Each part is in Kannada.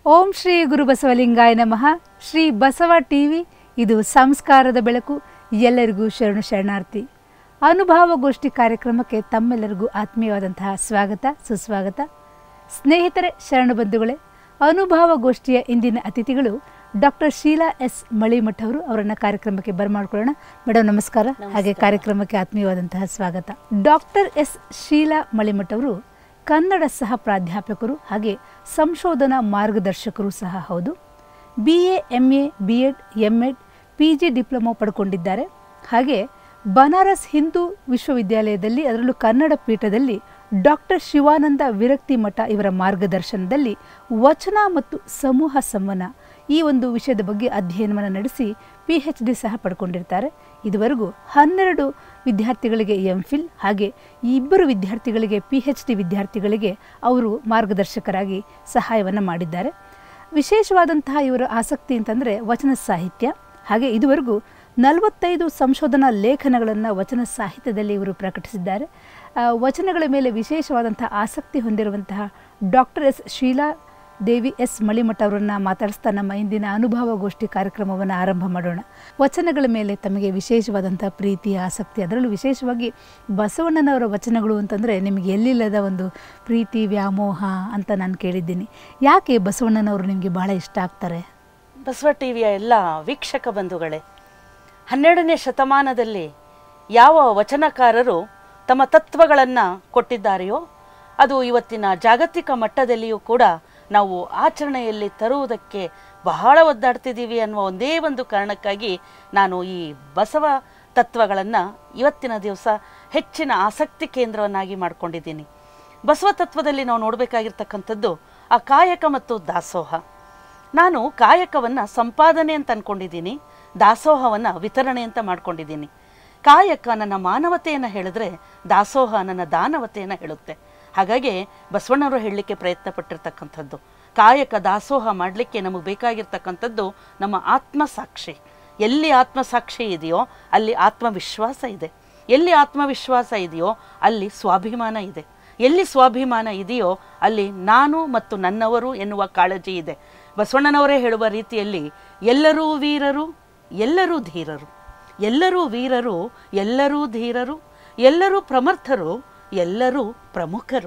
ಓಂ ಶ್ರೀ ಗುರು ಬಸವಲಿಂಗಾಯ ನಮಃ ಶ್ರೀ ಬಸವ ಟಿವಿ ಇದು ಸಂಸ್ಕಾರದ ಬೆಳಕು ಎಲ್ಲರಿಗೂ ಶರಣು ಶರಣಾರ್ಥಿ ಅನುಭವಗೋಷ್ಠಿ ಕಾರ್ಯಕ್ರಮಕ್ಕೆ ತಮ್ಮೆಲ್ಲರಿಗೂ ಆತ್ಮೀಯವಾದಂತಹ ಸ್ವಾಗತ ಸುಸ್ವಾಗತ ಸ್ನೇಹಿತರೆ ಶರಣು ಬಂಧುಗಳೇ ಅನುಭವಗೋಷ್ಠಿಯ ಇಂದಿನ ಅತಿಥಿಗಳು ಡಾಕ್ಟರ್ ಶೀಲಾ ಎಸ್ ಮಳಿಮಠ ಅವರು ಅವರನ್ನ ಕಾರ್ಯಕ್ರಮಕ್ಕೆ ಬರಮಾಡ್ಕೊಳ್ಳೋಣ ಮೇಡಮ್ ನಮಸ್ಕಾರ ಹಾಗೆ ಕಾರ್ಯಕ್ರಮಕ್ಕೆ ಆತ್ಮೀಯವಾದಂತಹ ಸ್ವಾಗತ ಡಾಕ್ಟರ್ ಎಸ್ ಶೀಲಾ ಮಳಿಮಠ ಅವರು ಕನ್ನಡ ಸಹ ಪ್ರಾಧ್ಯಾಪಕರು ಹಾಗೆ ಸಂಶೋಧನಾ ಮಾರ್ಗದರ್ಶಕರು ಸಹ ಹೌದು B A M A B Ed M Ed P G diploma ಪಡ್ಕೊಂಡಿದ್ದಾರೆ ಹಾಗೆ ಬನಾರಸ್ ಹಿಂದೂ ವಿಶ್ವವಿದ್ಯಾಲಯದಲ್ಲಿ ಅದರಲ್ಲೂ ಕನ್ನಡ ಪೀಠದಲ್ಲಿ ಡಾಕ್ಟರ್ ಶಿವಾನಂದ ವಿರಕ್ತಿ ಮಠ ಇವರ ಮಾರ್ಗದರ್ಶನದಲ್ಲಿ ವಚನ ಮತ್ತು ಸಮೂಹ ಸಂವಹನ ಈ ಒಂದು ವಿಷಯದ ಬಗ್ಗೆ ಅಧ್ಯಯನವನ್ನು ನಡೆಸಿ ಪಿ ಎಚ್ ಡಿ ಸಹ ಪಡ್ಕೊಂಡಿರ್ತಾರೆ ಇದುವರೆಗೂ ಹನ್ನೆರಡು ವಿದ್ಯಾರ್ಥಿಗಳಿಗೆ ಎಂ ಫಿಲ್ ಹಾಗೆ ಇಬ್ಬರು ವಿದ್ಯಾರ್ಥಿಗಳಿಗೆ ಪಿ ಎಚ್ ಡಿ ವಿದ್ಯಾರ್ಥಿಗಳಿಗೆ ಅವರು ಮಾರ್ಗದರ್ಶಕರಾಗಿ ಸಹಾಯವನ್ನು ಮಾಡಿದ್ದಾರೆ ವಿಶೇಷವಾದಂತಹ ಇವರ ಆಸಕ್ತಿ ಅಂತಂದರೆ ವಚನ ಸಾಹಿತ್ಯ ಹಾಗೆ ಇದುವರೆಗೂ ನಲವತ್ತೈದು ಸಂಶೋಧನಾ ಲೇಖನಗಳನ್ನು ವಚನ ಸಾಹಿತ್ಯದಲ್ಲಿ ಇವರು ಪ್ರಕಟಿಸಿದ್ದಾರೆ ಆ, ವಚನಗಳ ಮೇಲೆ ವಿಶೇಷವಾದಂತಹ ಆಸಕ್ತಿ ಹೊಂದಿರುವಂತಹ doctor S Sheela Devi S Malimath ಅವರನ್ನ ಮಾತಾಡಿಸ್ತಾ ನಮ್ಮ ಇಂದಿನ ಅನುಭವಗೋಷ್ಠಿ ಕಾರ್ಯಕ್ರಮವನ್ನು ಆರಂಭ ಮಾಡೋಣ ವಚನಗಳ ಮೇಲೆ ತಮಗೆ ವಿಶೇಷವಾದಂಥ ಪ್ರೀತಿ ಆಸಕ್ತಿ ಅದರಲ್ಲೂ ವಿಶೇಷವಾಗಿ ಬಸವಣ್ಣನವರ ವಚನಗಳು ಅಂತಂದರೆ ನಿಮಗೆ ಎಲ್ಲಿಲ್ಲದ ಒಂದು ಪ್ರೀತಿ ವ್ಯಾಮೋಹ ಅಂತ ನಾನು ಕೇಳಿದ್ದೀನಿ ಯಾಕೆ ಬಸವಣ್ಣನವರು ನಿಮಗೆ ಬಹಳ ಇಷ್ಟ ಆಗ್ತಾರೆ ಬಸವ ಟಿವಿಯ ಎಲ್ಲ ವೀಕ್ಷಕ ಬಂಧುಗಳೇ ಹನ್ನೆರಡನೇ ಶತಮಾನದಲ್ಲಿ ಯಾವ ವಚನಕಾರರು ತಮ್ಮ ತತ್ವಗಳನ್ನು ಕೊಟ್ಟಿದ್ದಾರೆಯೋ ಅದು ಇವತ್ತಿನ ಜಾಗತಿಕ ಮಟ್ಟದಲ್ಲಿಯೂ ಕೂಡ ನಾವು ಆಚರಣೆಯಲ್ಲಿ ತರುವುದಕ್ಕೆ ಬಹಳ ಒದ್ದಾಡ್ತಿದ್ದೀವಿ ಅನ್ನುವ ಒಂದೇ ಒಂದು ಕಾರಣಕ್ಕಾಗಿ ನಾನು ಈ ಬಸವ ತತ್ವಗಳನ್ನು ಇವತ್ತಿನ ದಿವಸ ಹೆಚ್ಚಿನ ಆಸಕ್ತಿ ಕೇಂದ್ರವನ್ನಾಗಿ ಮಾಡ್ಕೊಂಡಿದ್ದೀನಿ ಬಸವ ತತ್ವದಲ್ಲಿ ನಾವು ನೋಡಬೇಕಾಗಿರ್ತಕ್ಕಂಥದ್ದು ಆ ಕಾಯಕ ಮತ್ತು ದಾಸೋಹ ನಾನು ಕಾಯಕವನ್ನು ಸಂಪಾದನೆ ಅಂತ ಅಂದ್ಕೊಂಡಿದ್ದೀನಿ ದಾಸೋಹವನ್ನು ವಿತರಣೆ ಅಂತ ಮಾಡ್ಕೊಂಡಿದ್ದೀನಿ ಕಾಯಕ ನನ್ನ ಮಾನವತೆಯನ್ನು ಹೇಳಿದ್ರೆ ದಾಸೋಹ ನನ್ನ ದಾನವತೆಯನ್ನು ಹೇಳುತ್ತೆ ಹಾಗಾಗಿ ಬಸವಣ್ಣವರು ಹೇಳಲಿಕ್ಕೆ ಪ್ರಯತ್ನ ಪಟ್ಟಿರ್ತಕ್ಕಂಥದ್ದು ಕಾಯಕ ದಾಸೋಹ ಮಾಡಲಿಕ್ಕೆ ನಮಗೆ ಬೇಕಾಗಿರ್ತಕ್ಕಂಥದ್ದು ನಮ್ಮ ಆತ್ಮಸಾಕ್ಷಿ ಎಲ್ಲಿ ಆತ್ಮಸಾಕ್ಷಿ ಇದೆಯೋ ಅಲ್ಲಿ ಆತ್ಮವಿಶ್ವಾಸ ಇದೆ ಎಲ್ಲಿ ಆತ್ಮವಿಶ್ವಾಸ ಇದೆಯೋ ಅಲ್ಲಿ ಸ್ವಾಭಿಮಾನ ಇದೆ ಎಲ್ಲಿ ಸ್ವಾಭಿಮಾನ ಇದೆಯೋ ಅಲ್ಲಿ ನಾನು ಮತ್ತು ನನ್ನವರು ಎನ್ನುವ ಕಾಳಜಿ ಇದೆ ಬಸವಣ್ಣನವರೇ ಹೇಳುವ ರೀತಿಯಲ್ಲಿ ಎಲ್ಲರೂ ವೀರರು ಎಲ್ಲರೂ ಧೀರರು ಎಲ್ಲರೂ ವೀರರು ಎಲ್ಲರೂ ಧೀರರು ಎಲ್ಲರೂ ಪ್ರಮರ್ಥರು ಎಲ್ಲರೂ ಪ್ರಮುಖರು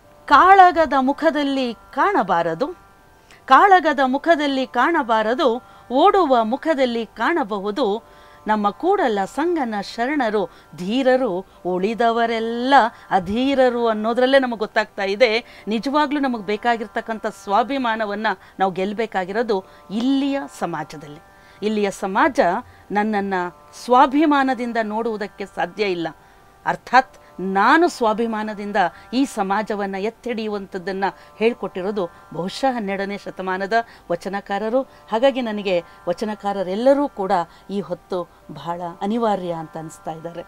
ಕಾಳಗದ ಮುಖದಲ್ಲಿ ಕಾಣಬಾರದು ಕಾಳಗದ ಮುಖದಲ್ಲಿ ಕಾಣಬಾರದು ಓಡುವ ಮುಖದಲ್ಲಿ ಕಾಣಬಹುದು ನಮ್ಮ ಕೂಡಲ ಸಂಗನ ಶರಣರು ಧೀರರು ಉಳಿದವರೆಲ್ಲ ಅಧೀರರು ಅನ್ನೋದ್ರಲ್ಲೇ ನಮಗೆ ಗೊತ್ತಾಗ್ತಾ ಇದೆ ನಿಜವಾಗ್ಲೂ ನಮಗೆ ಬೇಕಾಗಿರ್ತಕ್ಕಂಥ ಸ್ವಾಭಿಮಾನವನ್ನು ನಾವು ಗೆಲ್ಲಬೇಕಾಗಿರೋದು ಇಲ್ಲಿಯ ಸಮಾಜದಲ್ಲಿ ಇಲ್ಲಿಯ ಸಮಾಜ ನನ್ನನ್ನು ಸ್ವಾಭಿಮಾನದಿಂದ ನೋಡುವುದಕ್ಕೆ ಸಾಧ್ಯ ಇಲ್ಲ ಅರ್ಥಾತ್ ನಾನು ಸ್ವಾಭಿಮಾನದಿಂದ ಈ ಸಮಾಜವನ್ನು ಎತ್ತಿಡಿಯುವಂಥದ್ದನ್ನು ಹೇಳಿಕೊಟ್ಟಿರೋದು ಬಹುಶಃ ಹನ್ನೆರಡನೇ ಶತಮಾನದ ವಚನಕಾರರು ಹಾಗಾಗಿ ನನಗೆ ವಚನಕಾರರೆಲ್ಲರೂ ಕೂಡ ಈ ಹೊತ್ತು ಬಹಳ ಅನಿವಾರ್ಯ ಅಂತ ಅನಿಸ್ತಾ ಇದ್ದಾರೆ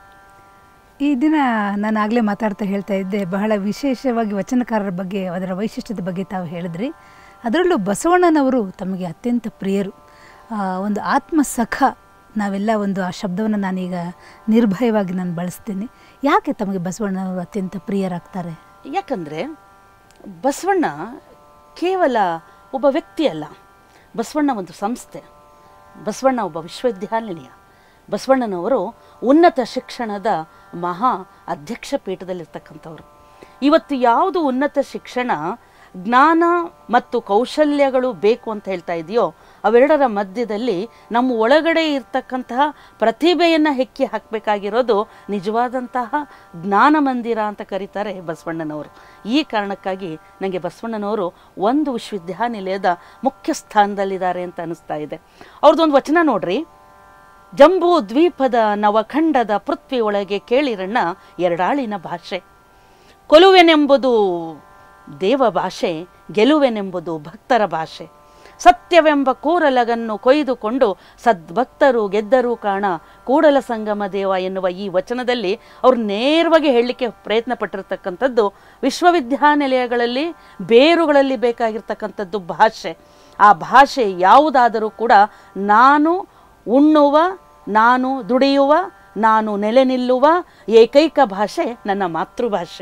ಈ ದಿನ ನಾನು ಆಗಲೇ ಮಾತಾಡ್ತಾ ಹೇಳ್ತಾ ಇದ್ದೆ ಬಹಳ ವಿಶೇಷವಾಗಿ ವಚನಕಾರರ ಬಗ್ಗೆ ಅದರ ವೈಶಿಷ್ಟ್ಯದ ಬಗ್ಗೆ ತಾವು ಹೇಳಿದ್ರಿ ಅದರಲ್ಲೂ ಬಸವಣ್ಣನವರು ತಮಗೆ ಅತ್ಯಂತ ಪ್ರಿಯರು ಆ, ಒಂದು ಆತ್ಮಸಖ ನಾವೆಲ್ಲ ಒಂದು ಆ ಶಬ್ದವನ್ನು ನಾನೀಗ ನಿರ್ಭಯವಾಗಿ ನಾನು ಬಳಸ್ತೀನಿ ಯಾಕೆ ತಮಗೆ ಬಸವಣ್ಣನವರು ಅತ್ಯಂತ ಪ್ರಿಯರಾಗ್ತಾರೆ ಯಾಕಂದರೆ ಬಸವಣ್ಣ ಕೇವಲ ಒಬ್ಬ ವ್ಯಕ್ತಿ ಅಲ್ಲ ಬಸವಣ್ಣ ಒಂದು ಸಂಸ್ಥೆ ಬಸವಣ್ಣ ಒಬ್ಬ ವಿಶ್ವವಿದ್ಯಾನಿಲಯ ಬಸವಣ್ಣನವರು ಉನ್ನತ ಶಿಕ್ಷಣದ ಮಹಾ ಅಧ್ಯಕ್ಷ ಪೀಠದಲ್ಲಿರ್ತಕ್ಕಂಥವ್ರು ಇವತ್ತು ಯಾವುದು ಉನ್ನತ ಶಿಕ್ಷಣ ಜ್ಞಾನ ಮತ್ತು ಕೌಶಲ್ಯಗಳು ಬೇಕು ಅಂತ ಹೇಳ್ತಾ ಇದೆಯೋ ಅವೆರಡರ ಮಧ್ಯದಲ್ಲಿ ನಮ್ಮ ಒಳಗಡೆ ಇರ್ತಕ್ಕಂತಹ ಪ್ರತಿಭೆಯನ್ನು ಹೆಕ್ಕಿ ಹಾಕಬೇಕಾಗಿರೋದು ನಿಜವಾದಂತಹ ಜ್ಞಾನ ಮಂದಿರ ಅಂತ ಕರೀತಾರೆ ಬಸವಣ್ಣನವರು ಈ ಕಾರಣಕ್ಕಾಗಿ ನನಗೆ ಬಸವಣ್ಣನವರು ಒಂದು ವಿಶ್ವವಿದ್ಯಾನಿಲಯದ ಮುಖ್ಯ ಸ್ಥಾನದಲ್ಲಿದ್ದಾರೆ ಅಂತ ಅನಿಸ್ತಾ ಇದೆ ಅವ್ರದ್ದೊಂದು ವಚನ ನೋಡ್ರಿ ಜಂಬೂ ದ್ವೀಪದ ನವಖಂಡದ ಪೃಥ್ವಿ ಒಳಗೆ ಕೇಳಿರಣ್ಣ ಎರಡಾಳಿನ ಭಾಷೆ ಕೊಲುವೆನೆಂಬುದು ದೇವ ಭಾಷೆ ಗೆಲುವೆನೆಂಬುದು ಭಕ್ತರ ಭಾಷೆ ಸತ್ಯವೆಂಬ ಕೂರಲಗನ್ನು ಕೊಯ್ದುಕೊಂಡು ಸದ್ಭಕ್ತರು ಗೆದ್ದರು ಕಾಣ ಕೂಡಲ ಸಂಗಮ ದೇವ ಎನ್ನುವ ಈ ವಚನದಲ್ಲಿ ಅವರು ನೇರವಾಗಿ ಹೇಳಲಿಕ್ಕೆ ಪ್ರಯತ್ನ ಪಟ್ಟಿರ್ತಕ್ಕಂಥದ್ದು ವಿಶ್ವವಿದ್ಯಾನಿಲಯಗಳಲ್ಲಿ ಬೇರುಗಳಲ್ಲಿ ಬೇಕಾಗಿರ್ತಕ್ಕಂಥದ್ದು ಭಾಷೆ ಆ ಭಾಷೆ ಯಾವುದಾದರೂ ಕೂಡ ನಾನು ಉಣ್ಣುವ ನಾನು ದುಡಿಯುವ ನಾನು ನೆಲೆ ನಿಲ್ಲುವ ಏಕೈಕ ಭಾಷೆ ನನ್ನ ಮಾತೃಭಾಷೆ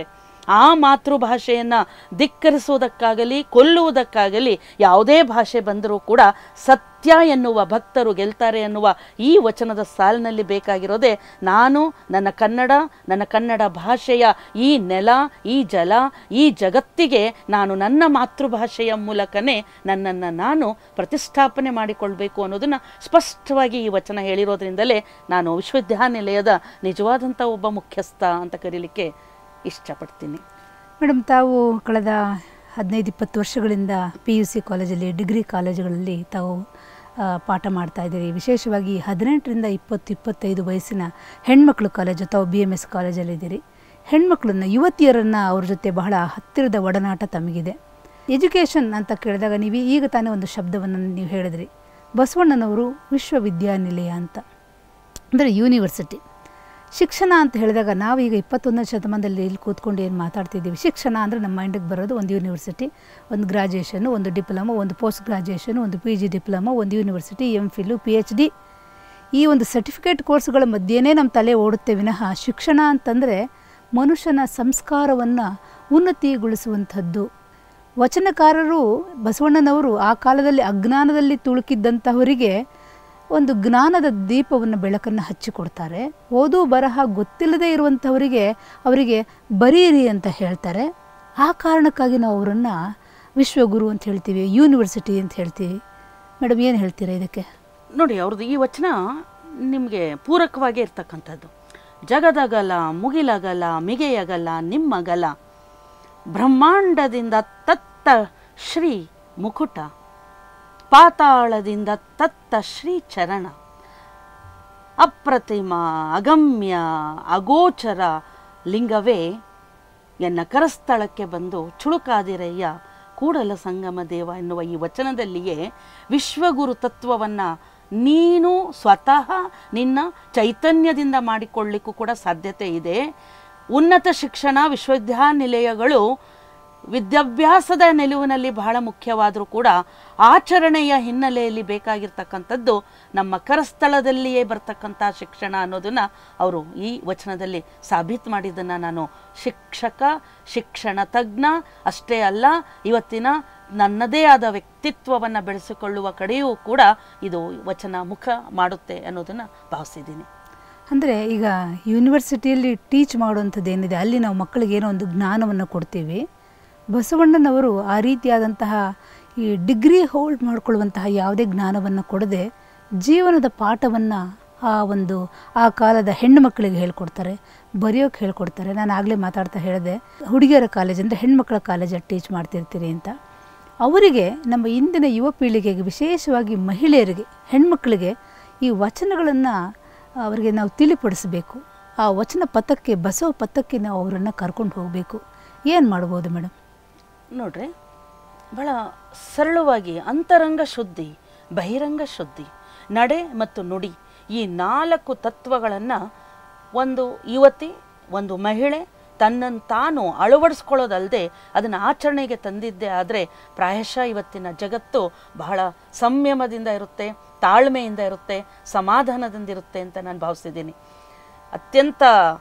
ಆ ಮಾತೃಭಾಷೆಯನ್ನು ಧಿಕ್ಕರಿಸುವುದಕ್ಕಾಗಲಿ ಕೊಲ್ಲುವುದಕ್ಕಾಗಲಿ ಯಾವುದೇ ಭಾಷೆ ಬಂದರೂ ಕೂಡ ಸತ್ಯ ಎನ್ನುವ ಭಕ್ತರು ಗೆಲ್ತಾರೆ ಎನ್ನುವ ಈ ವಚನದ ಸಾಲಿನಲ್ಲಿ ಬೇಕಾಗಿರೋದೇ ನಾನು ನನ್ನ ಕನ್ನಡ ನನ್ನ ಕನ್ನಡ ಭಾಷೆಯ ಈ ನೆಲ ಈ ಜಲ ಈ ಜಗತ್ತಿಗೆ ನಾನು ನನ್ನ ಮಾತೃಭಾಷೆಯ ಮೂಲಕನೇ ನನ್ನನ್ನು ನಾನು ಪ್ರತಿಷ್ಠಾಪನೆ ಮಾಡಿಕೊಳ್ಬೇಕು ಅನ್ನೋದನ್ನು ಸ್ಪಷ್ಟವಾಗಿ ಈ ವಚನ ಹೇಳಿರೋದ್ರಿಂದಲೇ ನಾನು ವಿಶ್ವವಿದ್ಯಾನಿಲಯದ ನಿಜವಾದಂಥ ಒಬ್ಬ ಮುಖ್ಯಸ್ಥ ಅಂತ ಕರೀಲಿಕ್ಕೆ ಇಷ್ಟಪಡ್ತೀನಿ ಮೇಡಮ್ ತಾವು ಕಳೆದ ಹದಿನೈದು ಇಪ್ಪತ್ತು ವರ್ಷಗಳಿಂದ ಪಿ ಯು ಸಿ ಕಾಲೇಜಲ್ಲಿ ಡಿಗ್ರಿ ಕಾಲೇಜುಗಳಲ್ಲಿ ತಾವು ಆ, ಪಾಠ ಮಾಡ್ತಾ ಇದ್ದೀರಿ ವಿಶೇಷವಾಗಿ ಹದಿನೆಂಟರಿಂದ ಇಪ್ಪತ್ತು ಇಪ್ಪತ್ತೈದು ವಯಸ್ಸಿನ ಹೆಣ್ಮಕ್ಳು ಕಾಲೇಜು ತಾವು ಬಿ ಎಮ್ ಎಸ್ ಕಾಲೇಜಲ್ಲಿದ್ದೀರಿ ಹೆಣ್ಮಕ್ಳನ್ನ ಯುವತಿಯರನ್ನು ಅವ್ರ ಜೊತೆ ಬಹಳ ಹತ್ತಿರದ ಒಡನಾಟ ತಮಗಿದೆ ಎಜುಕೇಷನ್ ಅಂತ ಕೇಳಿದಾಗ ನೀವು ಈಗ ತಾನೇ ಒಂದು ಶಬ್ದವನ್ನು ನೀವು ಹೇಳಿದ್ರಿ ಬಸವಣ್ಣನವರು ವಿಶ್ವವಿದ್ಯಾನಿಲಯ ಅಂತ ಅಂದರೆ ಯೂನಿವರ್ಸಿಟಿ ಶಿಕ್ಷಣ ಅಂತ ಹೇಳಿದಾಗ ನಾವು ಈಗ ಇಪ್ಪತ್ತೊಂದನೇ ಶತಮಾನದಲ್ಲಿ ಇಲ್ಲಿ ಕೂತ್ಕೊಂಡು ಏನು ಮಾತಾಡ್ತಿದ್ದೀವಿ ಶಿಕ್ಷಣ ಅಂದರೆ ನಮ್ಮ ಮೈಂಡಿಗೆ ಬರೋದು ಒಂದು ಯೂನಿವರ್ಸಿಟಿ ಒಂದು ಗ್ರಾಜುಯೇಷನು ಒಂದು ಡಿಪ್ಲೊಮಾ ಒಂದು ಪೋಸ್ಟ್ ಗ್ರಾಜುಯೇಷನು ಒಂದು ಪಿ ಜಿ ಡಿಪ್ಲೊಮಾ ಒಂದು university M Phil P H D ಈ ಒಂದು ಸರ್ಟಿಫಿಕೇಟ್ ಕೋರ್ಸ್ಗಳ ಮಧ್ಯೆನೇ ನಮ್ಮ ತಲೆ ಓಡುತ್ತೆ ವಿನಃ ಶಿಕ್ಷಣ ಅಂತಂದರೆ ಮನುಷ್ಯನ ಸಂಸ್ಕಾರವನ್ನು ಉನ್ನತಿಗೊಳಿಸುವಂಥದ್ದು ವಚನಕಾರರು ಬಸವಣ್ಣನವರು ಆ ಕಾಲದಲ್ಲಿ ಅಜ್ಞಾನದಲ್ಲಿ ತುಳುಕಿದ್ದಂಥವರಿಗೆ ಒಂದು ಜ್ಞಾನದ ದೀಪವನ್ನು ಬೆಳಕನ್ನು ಹಚ್ಚಿಕೊಡ್ತಾರೆ ಓದು ಬರಹ ಗೊತ್ತಿಲ್ಲದೆ ಇರುವಂಥವರಿಗೆ ಅವರಿಗೆ ಬರೀರಿ ಅಂತ ಹೇಳ್ತಾರೆ ಆ ಕಾರಣಕ್ಕಾಗಿ ನಾವು ಅವರನ್ನು ವಿಶ್ವಗುರು ಅಂತ ಹೇಳ್ತೀವಿ ಯೂನಿವರ್ಸಿಟಿ ಅಂತ ಹೇಳ್ತೀವಿ ಮೇಡಮ್ ಏನು ಹೇಳ್ತೀರಾ ಇದಕ್ಕೆ ನೋಡಿ ಅವ್ರದ್ದು ಈ ವಚನ ನಿಮಗೆ ಪೂರಕವಾಗಿ ಇರ್ತಕ್ಕಂಥದ್ದು ಜಗದಗಲ ಮುಗಿಲಗಲ ಮಿಗೆಯಗಲ ನಿಮ್ಮಗಲ ಬ್ರಹ್ಮಾಂಡದಿಂದ ತತ್ತ ಶ್ರೀ ಮುಕುಟ ಪಾತಾಳದಿಂದ ತತ್ತ ಶ್ರೀ ಚರಣ ಅಪ್ರತಿಮ ಅಗಮ್ಯ ಅಗೋಚರ ಲಿಂಗವೇ ಎನ್ನ ಕರಸ್ಥಳಕ್ಕೆ ಬಂದು ಚುಳುಕಾದಿರಯ್ಯ ಕೂಡಲ ಸಂಗಮ ದೇವ ಎನ್ನುವ ಈ ವಚನದಲ್ಲಿಯೇ ವಿಶ್ವಗುರು ತತ್ವವನ್ನು ನೀನು ಸ್ವತಃ ನಿನ್ನ ಚೈತನ್ಯದಿಂದ ಮಾಡಿಕೊಳ್ಳಿಕ್ಕೂ ಕೂಡ ಸಾಧ್ಯತೆ ಇದೆ ಉನ್ನತ ಶಿಕ್ಷಣ ವಿಶ್ವವಿದ್ಯಾನಿಲಯಗಳು ವಿದ್ಯಾಭ್ಯಾಸದ ನಿಲುವಿನಲ್ಲಿ ಬಹಳ ಮುಖ್ಯವಾದರೂ ಕೂಡ ಆಚರಣೆಯ ಹಿನ್ನೆಲೆಯಲ್ಲಿ ಬೇಕಾಗಿರ್ತಕ್ಕಂಥದ್ದು ನಮ್ಮ ಕರಸ್ಥಳದಲ್ಲಿಯೇ ಬರ್ತಕ್ಕಂಥ ಶಿಕ್ಷಣ ಅನ್ನೋದನ್ನು ಅವರು ಈ ವಚನದಲ್ಲಿ ಸಾಬೀತು ಮಾಡಿದ್ದನ್ನು ನಾನು ಶಿಕ್ಷಕ ಶಿಕ್ಷಣ ತಜ್ಞ ಅಷ್ಟೇ ಅಲ್ಲ ಇವತ್ತಿನ ನನ್ನದೇ ಆದ ವ್ಯಕ್ತಿತ್ವವನ್ನು ಬೆಳೆಸಿಕೊಳ್ಳುವ ಕಡೆಯೂ ಕೂಡ ಇದು ವಚನ ಮುಖ ಮಾಡುತ್ತೆ ಅನ್ನೋದನ್ನು ಭಾವಿಸಿದ್ದೀನಿ ಅಂದರೆ ಈಗ ಯೂನಿವರ್ಸಿಟಿಯಲ್ಲಿ ಟೀಚ್ ಮಾಡುವಂಥದ್ದು ಏನಿದೆ ಅಲ್ಲಿ ನಾವು ಮಕ್ಕಳಿಗೆ ಏನೋ ಒಂದು ಜ್ಞಾನವನ್ನು ಕೊಡ್ತೀವಿ ಬಸವಣ್ಣನವರು ಆ ರೀತಿಯಾದಂತಹ ಈ ಡಿಗ್ರಿ ಹೋಲ್ಡ್ ಮಾಡ್ಕೊಳ್ಳುವಂತಹ ಯಾವುದೇ ಜ್ಞಾನವನ್ನು ಕೊಡದೆ ಜೀವನದ ಪಾಠವನ್ನು ಆ ಒಂದು ಆ ಕಾಲದ ಹೆಣ್ಣು ಮಕ್ಕಳಿಗೆ ಹೇಳ್ಕೊಡ್ತಾರೆ ಬರೆಯೋಕೆ ಹೇಳ್ಕೊಡ್ತಾರೆ ನಾನು ಆಗಲೇ ಮಾತಾಡ್ತಾ ಹೇಳಿದೆ ಹುಡುಗಿಯರ ಕಾಲೇಜ್ ಅಂದರೆ ಹೆಣ್ಮಕ್ಳ ಕಾಲೇಜಲ್ಲಿ ಟೀಚ್ ಮಾಡ್ತಿರ್ತೀರಿ ಅಂತ ಅವರಿಗೆ ನಮ್ಮ ಇಂದಿನ ಯುವ ಪೀಳಿಗೆಗೆ ವಿಶೇಷವಾಗಿ ಮಹಿಳೆಯರಿಗೆ ಹೆಣ್ಮಕ್ಳಿಗೆ ಈ ವಚನಗಳನ್ನು ಅವರಿಗೆ ನಾವು ತಿಳಿಪಡಿಸಬೇಕು ಆ ವಚನ ಪಥಕ್ಕೆ ಬಸವ ಪಥಕ್ಕೆ ನಾವು ಅವರನ್ನು ಕರ್ಕೊಂಡು ಹೋಗಬೇಕು ಏನು ಮಾಡ್ಬೋದು ಮೇಡಮ್ ನೋಡ್ರಿ ಬಹಳ ಸರಳವಾಗಿ ಅಂತರಂಗ ಶುದ್ಧಿ ಬಹಿರಂಗ ಶುದ್ಧಿ ನಡೆ ಮತ್ತು ನುಡಿ ಈ ನಾಲ್ಕು ತತ್ವಗಳನ್ನು ಒಂದು ಯುವತಿ ಒಂದು ಮಹಿಳೆ ತನ್ನನ್ನು ತಾನು ಅಳವಡಿಸ್ಕೊಳ್ಳೋದಲ್ಲದೆ ಅದನ್ನು ಆಚರಣೆಗೆ ತಂದಿದ್ದೇ ಆದರೆ ಪ್ರಾಯಶಃ ಇವತ್ತಿನ ಜಗತ್ತು ಬಹಳ ಸಂಯಮದಿಂದ ಇರುತ್ತೆ ತಾಳ್ಮೆಯಿಂದ ಇರುತ್ತೆ ಸಮಾಧಾನದಿಂದ ಇರುತ್ತೆ ಅಂತ ನಾನು ಭಾವಿಸಿದ್ದೀನಿ ಅತ್ಯಂತ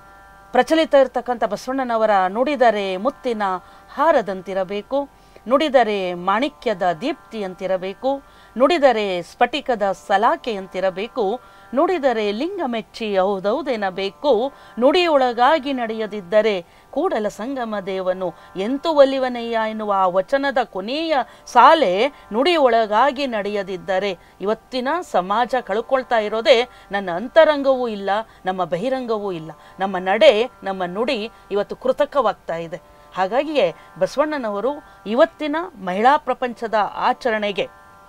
ಪ್ರಚಲಿತ ಇರತಕ್ಕಂಥ ಬಸವಣ್ಣನವರ ನುಡಿದರೆ ಮುತ್ತಿನ ಹಾರದಂತಿರಬೇಕು ನುಡಿದರೆ ಮಾಣಿಕ್ಯದ ದೀಪ್ತಿಯಂತಿರಬೇಕು ನುಡಿದರೆ ಸ್ಫಟಿಕದ ಸಲಾಕೆಯಂತಿರಬೇಕು ನುಡಿದರೆ ಲಿಂಗ ಮೆಚ್ಚಿ ಹೌದೌದೆನಬೇಕು ನುಡಿಯೊಳಗಾಗಿ ನಡೆಯದಿದ್ದರೆ ಕೂಡಲ ಸಂಗಮ ದೇವನು ಎಂತು ಒಲಿವನಯ್ಯ ಎನ್ನುವ ಆ ವಚನದ ಕೊನೆಯ ಸಾಲೆ ನುಡಿಯೊಳಗಾಗಿ ನಡೆಯದಿದ್ದರೆ ಇವತ್ತಿನ ಸಮಾಜ ಕಳ್ಕೊಳ್ತಾ ಇರೋದೇ ನನ್ನ ಅಂತರಂಗವೂ ಇಲ್ಲ ನಮ್ಮ ಬಹಿರಂಗವೂ ಇಲ್ಲ ನಮ್ಮ ನಡೆ ನಮ್ಮ ನುಡಿ ಇವತ್ತು ಕೃತಕವಾಗ್ತಾ ಇದೆ ಹಾಗಾಗಿಯೇ ಬಸವಣ್ಣನವರು ಇವತ್ತಿನ ಮಹಿಳಾ ಪ್ರಪಂಚದ ಆಚರಣೆಗೆ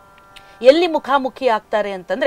ಎಲ್ಲಿ ಮುಖಾಮುಖಿ ಆಗ್ತಾರೆ ಅಂತಂದರೆ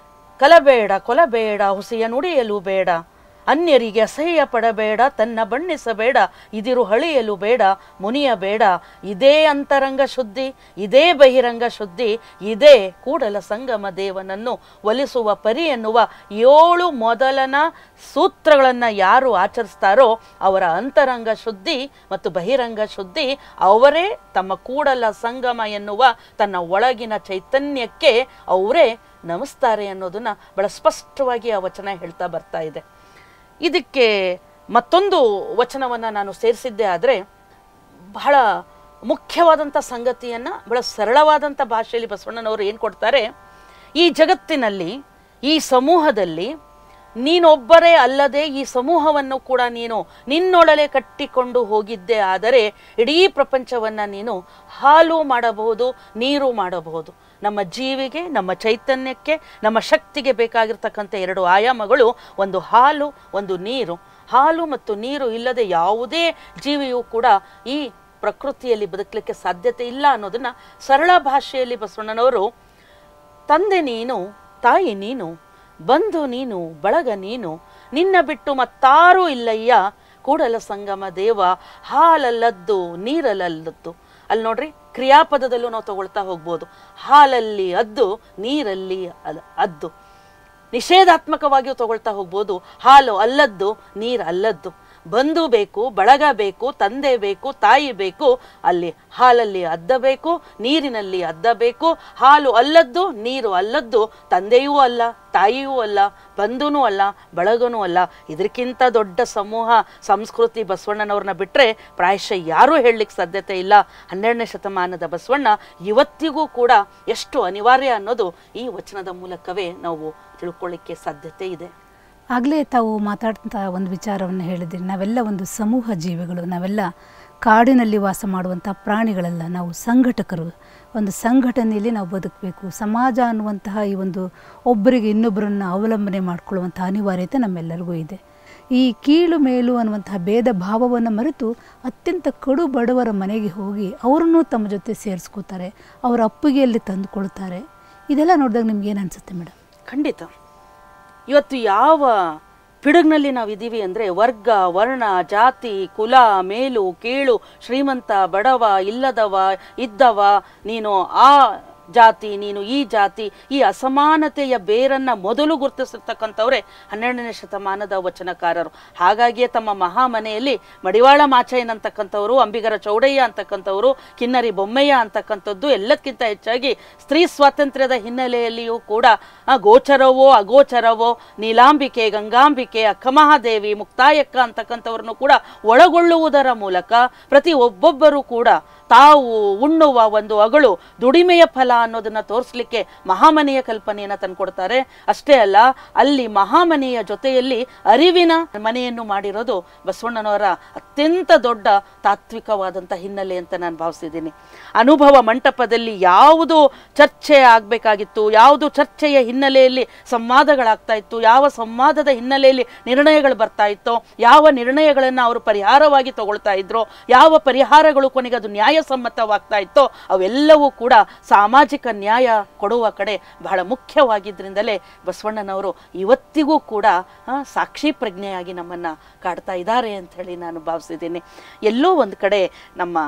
ಕಲಬೇಡ ಕೊಲಬೇಡ ಹುಸಿಯ ನುಡಿಯಲು ಬೇಡ ಅನ್ಯರಿಗೆ ಅಸಹ್ಯ ಪಡಬೇಡ ತನ್ನ ಬಣ್ಣಿಸಬೇಡ ಇದಿರು ಹಳಿಯಲು ಬೇಡ ಮುನಿಯಬೇಡ ಇದೇ ಅಂತರಂಗ ಶುದ್ಧಿ ಇದೇ ಬಹಿರಂಗ ಶುದ್ಧಿ ಇದೇ ಕೂಡಲ ಸಂಗಮ ದೇವನನ್ನು ಒಲಿಸುವ ಪರಿ ಎನ್ನುವ ಏಳು ಮೊದಲನ ಸೂತ್ರಗಳನ್ನು ಯಾರು ಆಚರಿಸ್ತಾರೋ ಅವರ ಅಂತರಂಗ ಶುದ್ಧಿ ಮತ್ತು ಬಹಿರಂಗ ಶುದ್ಧಿ ಅವರೇ ತಮ್ಮ ಕೂಡಲ ಸಂಗಮ ಎನ್ನುವ ತನ್ನ ಒಳಗಿನ ಚೈತನ್ಯಕ್ಕೆ ಅವರೇ ನಮಿಸ್ತಾರೆ ಅನ್ನೋದನ್ನ ಬಹಳ ಸ್ಪಷ್ಟವಾಗಿ ಆ ವಚನ ಹೇಳ್ತಾ ಬರ್ತಾ ಇದೆ ಇದಕ್ಕೆ ಮತ್ತೊಂದು ವಚನವನ್ನು ನಾನು ಸೇರಿಸಿದ್ದೆ ಆದರೆ ಬಹಳ ಮುಖ್ಯವಾದಂಥ ಸಂಗತಿಯನ್ನು ಬಹಳ ಸರಳವಾದಂಥ ಭಾಷೆಯಲ್ಲಿ ಬಸವಣ್ಣನವರು ಏನು ಕೊಡ್ತಾರೆ ಈ ಜಗತ್ತಿನಲ್ಲಿ ಈ ಸಮೂಹದಲ್ಲಿ ನೀನೊಬ್ಬರೇ ಅಲ್ಲದೆ ಈ ಸಮೂಹವನ್ನು ಕೂಡ ನೀನು ನಿನ್ನೊಳಲೆ ಕಟ್ಟಿಕೊಂಡು ಹೋಗಿದ್ದೆ ಆದರೆ ಇಡೀ ಪ್ರಪಂಚವನ್ನು ನೀನು ಹಾಲು ಮಾಡಬಹುದು ನೀರು ಮಾಡಬಹುದು ನಮ್ಮ ಜೀವಿಗೆ ನಮ್ಮ ಚೈತನ್ಯಕ್ಕೆ ನಮ್ಮ ಶಕ್ತಿಗೆ ಬೇಕಾಗಿರ್ತಕ್ಕಂಥ ಎರಡು ಆಯಾಮಗಳು ಒಂದು ಹಾಲು ಒಂದು ನೀರು ಹಾಲು ಮತ್ತು ನೀರು ಇಲ್ಲದೆ ಯಾವುದೇ ಜೀವಿಯೂ ಕೂಡ ಈ ಪ್ರಕೃತಿಯಲ್ಲಿ ಬದುಕಲಿಕ್ಕೆ ಸಾಧ್ಯತೆ ಇಲ್ಲ ಅನ್ನೋದನ್ನ ಸರಳ ಭಾಷೆಯಲ್ಲಿ ಬಸವಣ್ಣನವರು ತಂದೆ ನೀನು ತಾಯಿ ನೀನು ಬಂಧು ನೀನು ಬಳಗ ನೀನು ನಿನ್ನ ಬಿಟ್ಟು ಮತ್ತಾರೂ ಇಲ್ಲಯ್ಯ ಕೂಡಲ ಸಂಗಮ ದೇವ ಹಾಲಲ್ಲದ್ದು ನೀರಲ್ಲದ್ದು ಅಲ್ಲಿ ನೋಡ್ರಿ ಕ್ರಿಯಾಪದದಲ್ಲೂ ನಾವು ತಗೊಳ್ತಾ ಹೋಗ್ಬೋದು ಹಾಲಲ್ಲಿ ಅದ್ದು ನೀರಲ್ಲಿ ಅಲ್ ಅದ್ದು ನಿಷೇಧಾತ್ಮಕವಾಗಿಯೂ ತಗೊಳ್ತಾ ಹೋಗ್ಬೋದು ಹಾಲು ಅಲ್ಲದ್ದು ನೀರು ಅಲ್ಲದ್ದು ಬಂಧು ಬೇಕು ಬಳಗ ಬೇಕು ತಂದೆ ಬೇಕು ತಾಯಿ ಬೇಕು ಅಲ್ಲಿ ಹಾಲಲ್ಲಿ ಅದ್ದಬೇಕು ನೀರಿನಲ್ಲಿ ಅದ್ದಬೇಕು ಹಾಲು ಅಲ್ಲದ್ದು ನೀರು ಅಲ್ಲದ್ದು ತಂದೆಯೂ ಅಲ್ಲ ತಾಯಿಯೂ ಅಲ್ಲ ಬಂಧುನೂ ಅಲ್ಲ ಬಳಗನೂ ಅಲ್ಲ ಇದಕ್ಕಿಂತ ದೊಡ್ಡ ಸಮೂಹ ಸಂಸ್ಕೃತಿ ಬಸವಣ್ಣನವ್ರನ್ನ ಬಿಟ್ಟರೆ ಪ್ರಾಯಶಃ ಯಾರೂ ಹೇಳಲಿಕ್ಕೆ ಸಾಧ್ಯತೆ ಇಲ್ಲ ಹನ್ನೆರಡನೇ ಶತಮಾನದ ಬಸವಣ್ಣ ಇವತ್ತಿಗೂ ಕೂಡ ಎಷ್ಟು ಅನಿವಾರ್ಯ ಅನ್ನೋದು ಈ ವಚನದ ಮೂಲಕವೇ ನಾವು ತಿಳ್ಕೊಳ್ಳಿಕ್ಕೆ ಸಾಧ್ಯತೆ ಇದೆ ಆಗಲೇ ತಾವು ಮಾತಾಡ್ತಾ ಒಂದು ವಿಚಾರವನ್ನು ಹೇಳಿದ್ರಿ ನಾವೆಲ್ಲ ಒಂದು ಸಮೂಹ ಜೀವಿಗಳು ನಾವೆಲ್ಲ ಕಾಡಿನಲ್ಲಿ ವಾಸ ಮಾಡುವಂಥ ಪ್ರಾಣಿಗಳಲ್ಲ ನಾವು ಸಂಘಟಕರು ಒಂದು ಸಂಘಟನೆಯಲ್ಲಿ ನಾವು ಬದುಕಬೇಕು ಸಮಾಜ ಅನ್ನುವಂತಹ ಈ ಒಂದು ಒಬ್ಬರಿಗೆ ಇನ್ನೊಬ್ಬರನ್ನು ಅವಲಂಬನೆ ಮಾಡಿಕೊಳ್ಳುವಂಥ ಅನಿವಾರ್ಯತೆ ನಮ್ಮೆಲ್ಲರಿಗೂ ಇದೆ ಈ ಕೀಳು ಮೇಲು ಅನ್ನುವಂತಹ ಭೇದ ಭಾವವನ್ನು ಮರೆತು ಅತ್ಯಂತ ಕಡು ಬಡವರ ಮನೆಗೆ ಹೋಗಿ ಅವರನ್ನು ತಮ್ಮ ಜೊತೆ ಸೇರಿಸ್ಕೋತಾರೆ ಅವರ ಅಪ್ಪುಗೆಯಲ್ಲಿ ತಂದುಕೊಳ್ತಾರೆ ಇದೆಲ್ಲ ನೋಡಿದಾಗ ನಿಮ್ಗೆ ಏನು ಅನಿಸುತ್ತೆ ಮೇಡಮ್ ಖಂಡಿತ ಇವತ್ತು ಯಾವ ಪಿಡುಗ್ನಲ್ಲಿ ನಾವು ಇದ್ದೀವಿ ಅಂದರೆ ವರ್ಗ ವರ್ಣ ಜಾತಿ ಕುಲ ಮೇಲು ಕೀಳು ಶ್ರೀಮಂತ ಬಡವ ಇಲ್ಲದವ ಇದ್ದವ ನೀನು ಆ ಜಾತಿ ನೀನು ಈ ಜಾತಿ ಈ ಅಸಮಾನತೆಯ ಬೇರನ್ನ ಮೊದಲು ಗುರುತಿಸಿರ್ತಕ್ಕಂಥವ್ರೆ ಹನ್ನೆರಡನೇ ಶತಮಾನದ ವಚನಕಾರರು ಹಾಗಾಗಿಯೇ ತಮ್ಮ ಮಹಾಮನೆಯಲ್ಲಿ ಮಡಿವಾಳ ಮಾಚಯ್ಯನ್ ಅಂತಕ್ಕಂಥವ್ರು ಅಂಬಿಗರ ಚೌಡಯ್ಯ ಅಂತಕ್ಕಂಥವ್ರು ಕಿನ್ನರಿ ಬೊಮ್ಮಯ್ಯ ಅಂತಕ್ಕಂಥದ್ದು ಎಲ್ಲಕ್ಕಿಂತ ಹೆಚ್ಚಾಗಿ ಸ್ತ್ರೀ ಸ್ವಾತಂತ್ರ್ಯದ ಹಿನ್ನೆಲೆಯಲ್ಲಿಯೂ ಕೂಡ ಆ, ಗೋಚರವೋ ಅಗೋಚರವೋ ನೀಲಾಂಬಿಕೆ ಗಂಗಾಂಬಿಕೆ ಅಕ್ಕಮಹಾದೇವಿ ಮುಕ್ತಾಯಕ್ಕ ಅಂತಕ್ಕಂಥವ್ರನ್ನು ಕೂಡ ಒಳಗೊಳ್ಳುವುದರ ಮೂಲಕ ಪ್ರತಿ ಒಬ್ಬೊಬ್ಬರು ಕೂಡ ತಾವು ಉಣ್ಣುವ ಒಂದು ಅಗಳು ದುಡಿಮೆಯ ಫಲ ಅನ್ನೋದನ್ನ ತೋರಿಸ್ಲಿಕ್ಕೆ ಮಹಾಮನೆಯ ಕಲ್ಪನೆಯನ್ನ ತಂದ್ಕೊಡ್ತಾರೆ ಅಷ್ಟೇ ಅಲ್ಲ ಅಲ್ಲಿ ಮಹಾಮನೆಯ ಜೊತೆಯಲ್ಲಿ ಅರಿವಿನ ಮನೆಯನ್ನು ಮಾಡಿರೋದು ಬಸವಣ್ಣನವರ ಅತ್ಯಂತ ದೊಡ್ಡ ತಾತ್ವಿಕವಾದಂಥ ಹಿನ್ನೆಲೆ ಅಂತ ನಾನು ಭಾವಿಸಿದ್ದೀನಿ ಅನುಭವ ಮಂಟಪದಲ್ಲಿ ಯಾವುದು ಚರ್ಚೆ ಆಗಬೇಕಾಗಿತ್ತು ಯಾವುದು ಚರ್ಚೆಯ ಹಿನ್ನೆಲೆಯಲ್ಲಿ ಸಂವಾದಗಳಾಗ್ತಾ ಇತ್ತು ಯಾವ ಸಂವಾದದ ಹಿನ್ನೆಲೆಯಲ್ಲಿ ನಿರ್ಣಯಗಳು ಬರ್ತಾ ಇತ್ತೋ ಯಾವ ನಿರ್ಣಯಗಳನ್ನು ಅವರು ಪರಿಹಾರವಾಗಿ ತಗೊಳ್ತಾ ಇದ್ರೋ ಯಾವ ಪರಿಹಾರಗಳು ಕೊನೆಗೆ ಅದು ನ್ಯಾಯಸಮ್ಮತವಾಗ್ತಾ ಇತ್ತೋ ಅವೆಲ್ಲವೂ ಕೂಡ ಸಾಮಾಜಿಕ ನ್ಯಾಯ ಕೊಡುವ ಕಡೆ ಬಹಳ ಮುಖ್ಯವಾಗಿದ್ದರಿಂದಲೇ ಬಸವಣ್ಣನವರು ಇವತ್ತಿಗೂ ಕೂಡ ಆ, ಸಾಕ್ಷಿ ಪ್ರಜ್ಞೆಯಾಗಿ ನಮ್ಮನ್ನು ಕಾಡ್ತಾ ಇದ್ದಾರೆ ಅಂತ ಹೇಳಿ ನಾನು ಭಾವಿಸಿದ್ದೀನಿ ಎಲ್ಲೋ ಒಂದು ಕಡೆ ನಮ್ಮ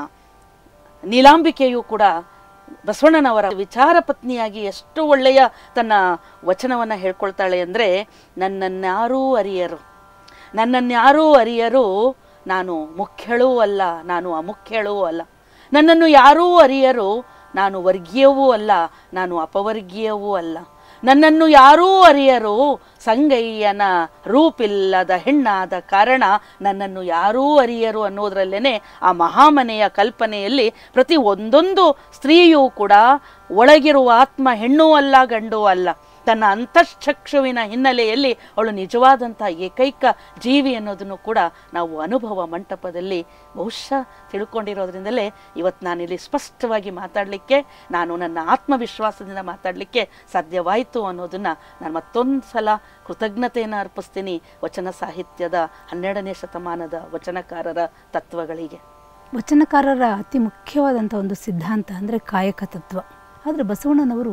ನೀಲಾಂಬಿಕೆಯು ಕೂಡ ಬಸವಣ್ಣನವರ ವಿಚಾರ ಪತ್ನಿಯಾಗಿ ಎಷ್ಟು ಒಳ್ಳೆಯ ತನ್ನ ವಚನವನ್ನು ಹೇಳ್ಕೊಳ್ತಾಳೆ ಅಂದರೆ ನನ್ನನ್ಯಾರೂ ಅರಿಯರು ನನ್ನನ್ಯಾರೂ ಅರಿಯರು ನಾನು ಮುಖ್ಯಳೂ ಅಲ್ಲ ನಾನು ಅಮುಖ್ಯಳೂ ಅಲ್ಲ ನನ್ನನ್ನು ಯಾರೂ ಅರಿಯರು ನಾನು ವರ್ಗೀಯವೂ ಅಲ್ಲ ನಾನು ಅಪವರ್ಗೀಯವೂ ಅಲ್ಲ ನನ್ನನ್ನು ಯಾರೂ ಅರಿಯರು ಸಂಗಯ್ಯನ ರೂಪಿಲ್ಲದ ಹೆಣ್ಣಾದ ಕಾರಣ ನನ್ನನ್ನು ಯಾರೂ ಅರಿಯರು ಅನ್ನೋದ್ರಲ್ಲೇನೆ ಆ ಮಹಾಮನೆಯ ಕಲ್ಪನೆಯಲ್ಲಿ ಪ್ರತಿ ಒಂದೊಂದು ಸ್ತ್ರೀಯೂ ಕೂಡ ಒಳಗಿರುವ ಆತ್ಮ ಹೆಣ್ಣೂ ಅಲ್ಲ ಗಂಡು ಅಲ್ಲ ತನ್ನ ಅಂತಶ್ಚಕ್ಷುವಿನ ಹಿನ್ನೆಲೆಯಲ್ಲಿ ಅವಳು ನಿಜವಾದಂಥ ಏಕೈಕ ಜೀವಿ ಅನ್ನೋದನ್ನು ಕೂಡ ನಾವು ಅನುಭವ ಮಂಟಪದಲ್ಲಿ ಬಹುಶಃ ತಿಳ್ಕೊಂಡಿರೋದ್ರಿಂದಲೇ ಇವತ್ತು ನಾನಿಲ್ಲಿ ಸ್ಪಷ್ಟವಾಗಿ ಮಾತಾಡಲಿಕ್ಕೆ ನಾನು ನನ್ನ ಆತ್ಮವಿಶ್ವಾಸದಿಂದ ಮಾತಾಡಲಿಕ್ಕೆ ಸಾಧ್ಯವಾಯಿತು ಅನ್ನೋದನ್ನು ನಾನು ಮತ್ತೊಂದು ಸಲ ಕೃತಜ್ಞತೆಯನ್ನು ಅರ್ಪಿಸ್ತೀನಿ ವಚನ ಸಾಹಿತ್ಯದ ಹನ್ನೆರಡನೇ ಶತಮಾನದ ವಚನಕಾರರ ತತ್ವಗಳಿಗೆ ವಚನಕಾರರ ಅತಿ ಮುಖ್ಯವಾದಂಥ ಒಂದು ಸಿದ್ಧಾಂತ ಅಂದರೆ ಕಾಯಕ ತತ್ವ ಆದರೆ ಬಸವಣ್ಣನವರು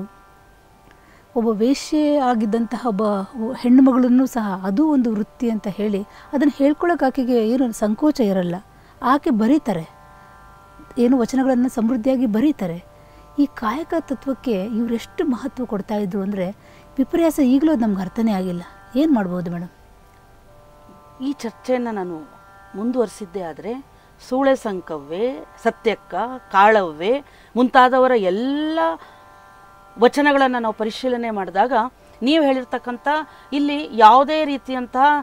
ಒಬ್ಬ ವೇಶ್ಯೆ ಆಗಿದ್ದಂತಹ ಒಬ್ಬ ಹೆಣ್ಣುಮಗಳನ್ನು ಸಹ ಅದು ಒಂದು ವೃತ್ತಿ ಅಂತ ಹೇಳಿ ಅದನ್ನು ಹೇಳ್ಕೊಳ್ಳೋಕೆ ಆಕೆಗೆ ಏನು ಸಂಕೋಚ ಇರಲ್ಲ ಆಕೆ ಬರೀತಾರೆ ಏನು ವಚನಗಳನ್ನು ಸಮೃದ್ಧಿಯಾಗಿ ಬರೀತಾರೆ ಈ ಕಾಯಕ ತತ್ವಕ್ಕೆ ಇವರೆಷ್ಟು ಮಹತ್ವ ಕೊಡ್ತಾ ಇದ್ರು ಅಂದರೆ ವಿಪರ್ಯಾಸ ಈಗಲೂ ಅದು ನಮ್ಗೆ ಅರ್ಥನೇ ಆಗಿಲ್ಲ ಏನು ಮಾಡ್ಬೋದು ಮೇಡಮ್ ಈ ಚರ್ಚೆಯನ್ನು ನಾನು ಮುಂದುವರಿಸಿದ್ದೆ ಆದರೆ ಸೂಳೆ ಸಂಕವ್ವೆ ಸತ್ಯಕ್ಕ ಕಾಳವ್ವೆ ಮುಂತಾದವರ ಎಲ್ಲ ವಚನಗಳನ್ನು ನಾವು ಪರಿಶೀಲನೆ ಮಾಡಿದಾಗ ನೀವು ಹೇಳಿರ್ತಕ್ಕಂಥ ಇಲ್ಲಿ ಯಾವುದೇ ರೀತಿಯಂತಹ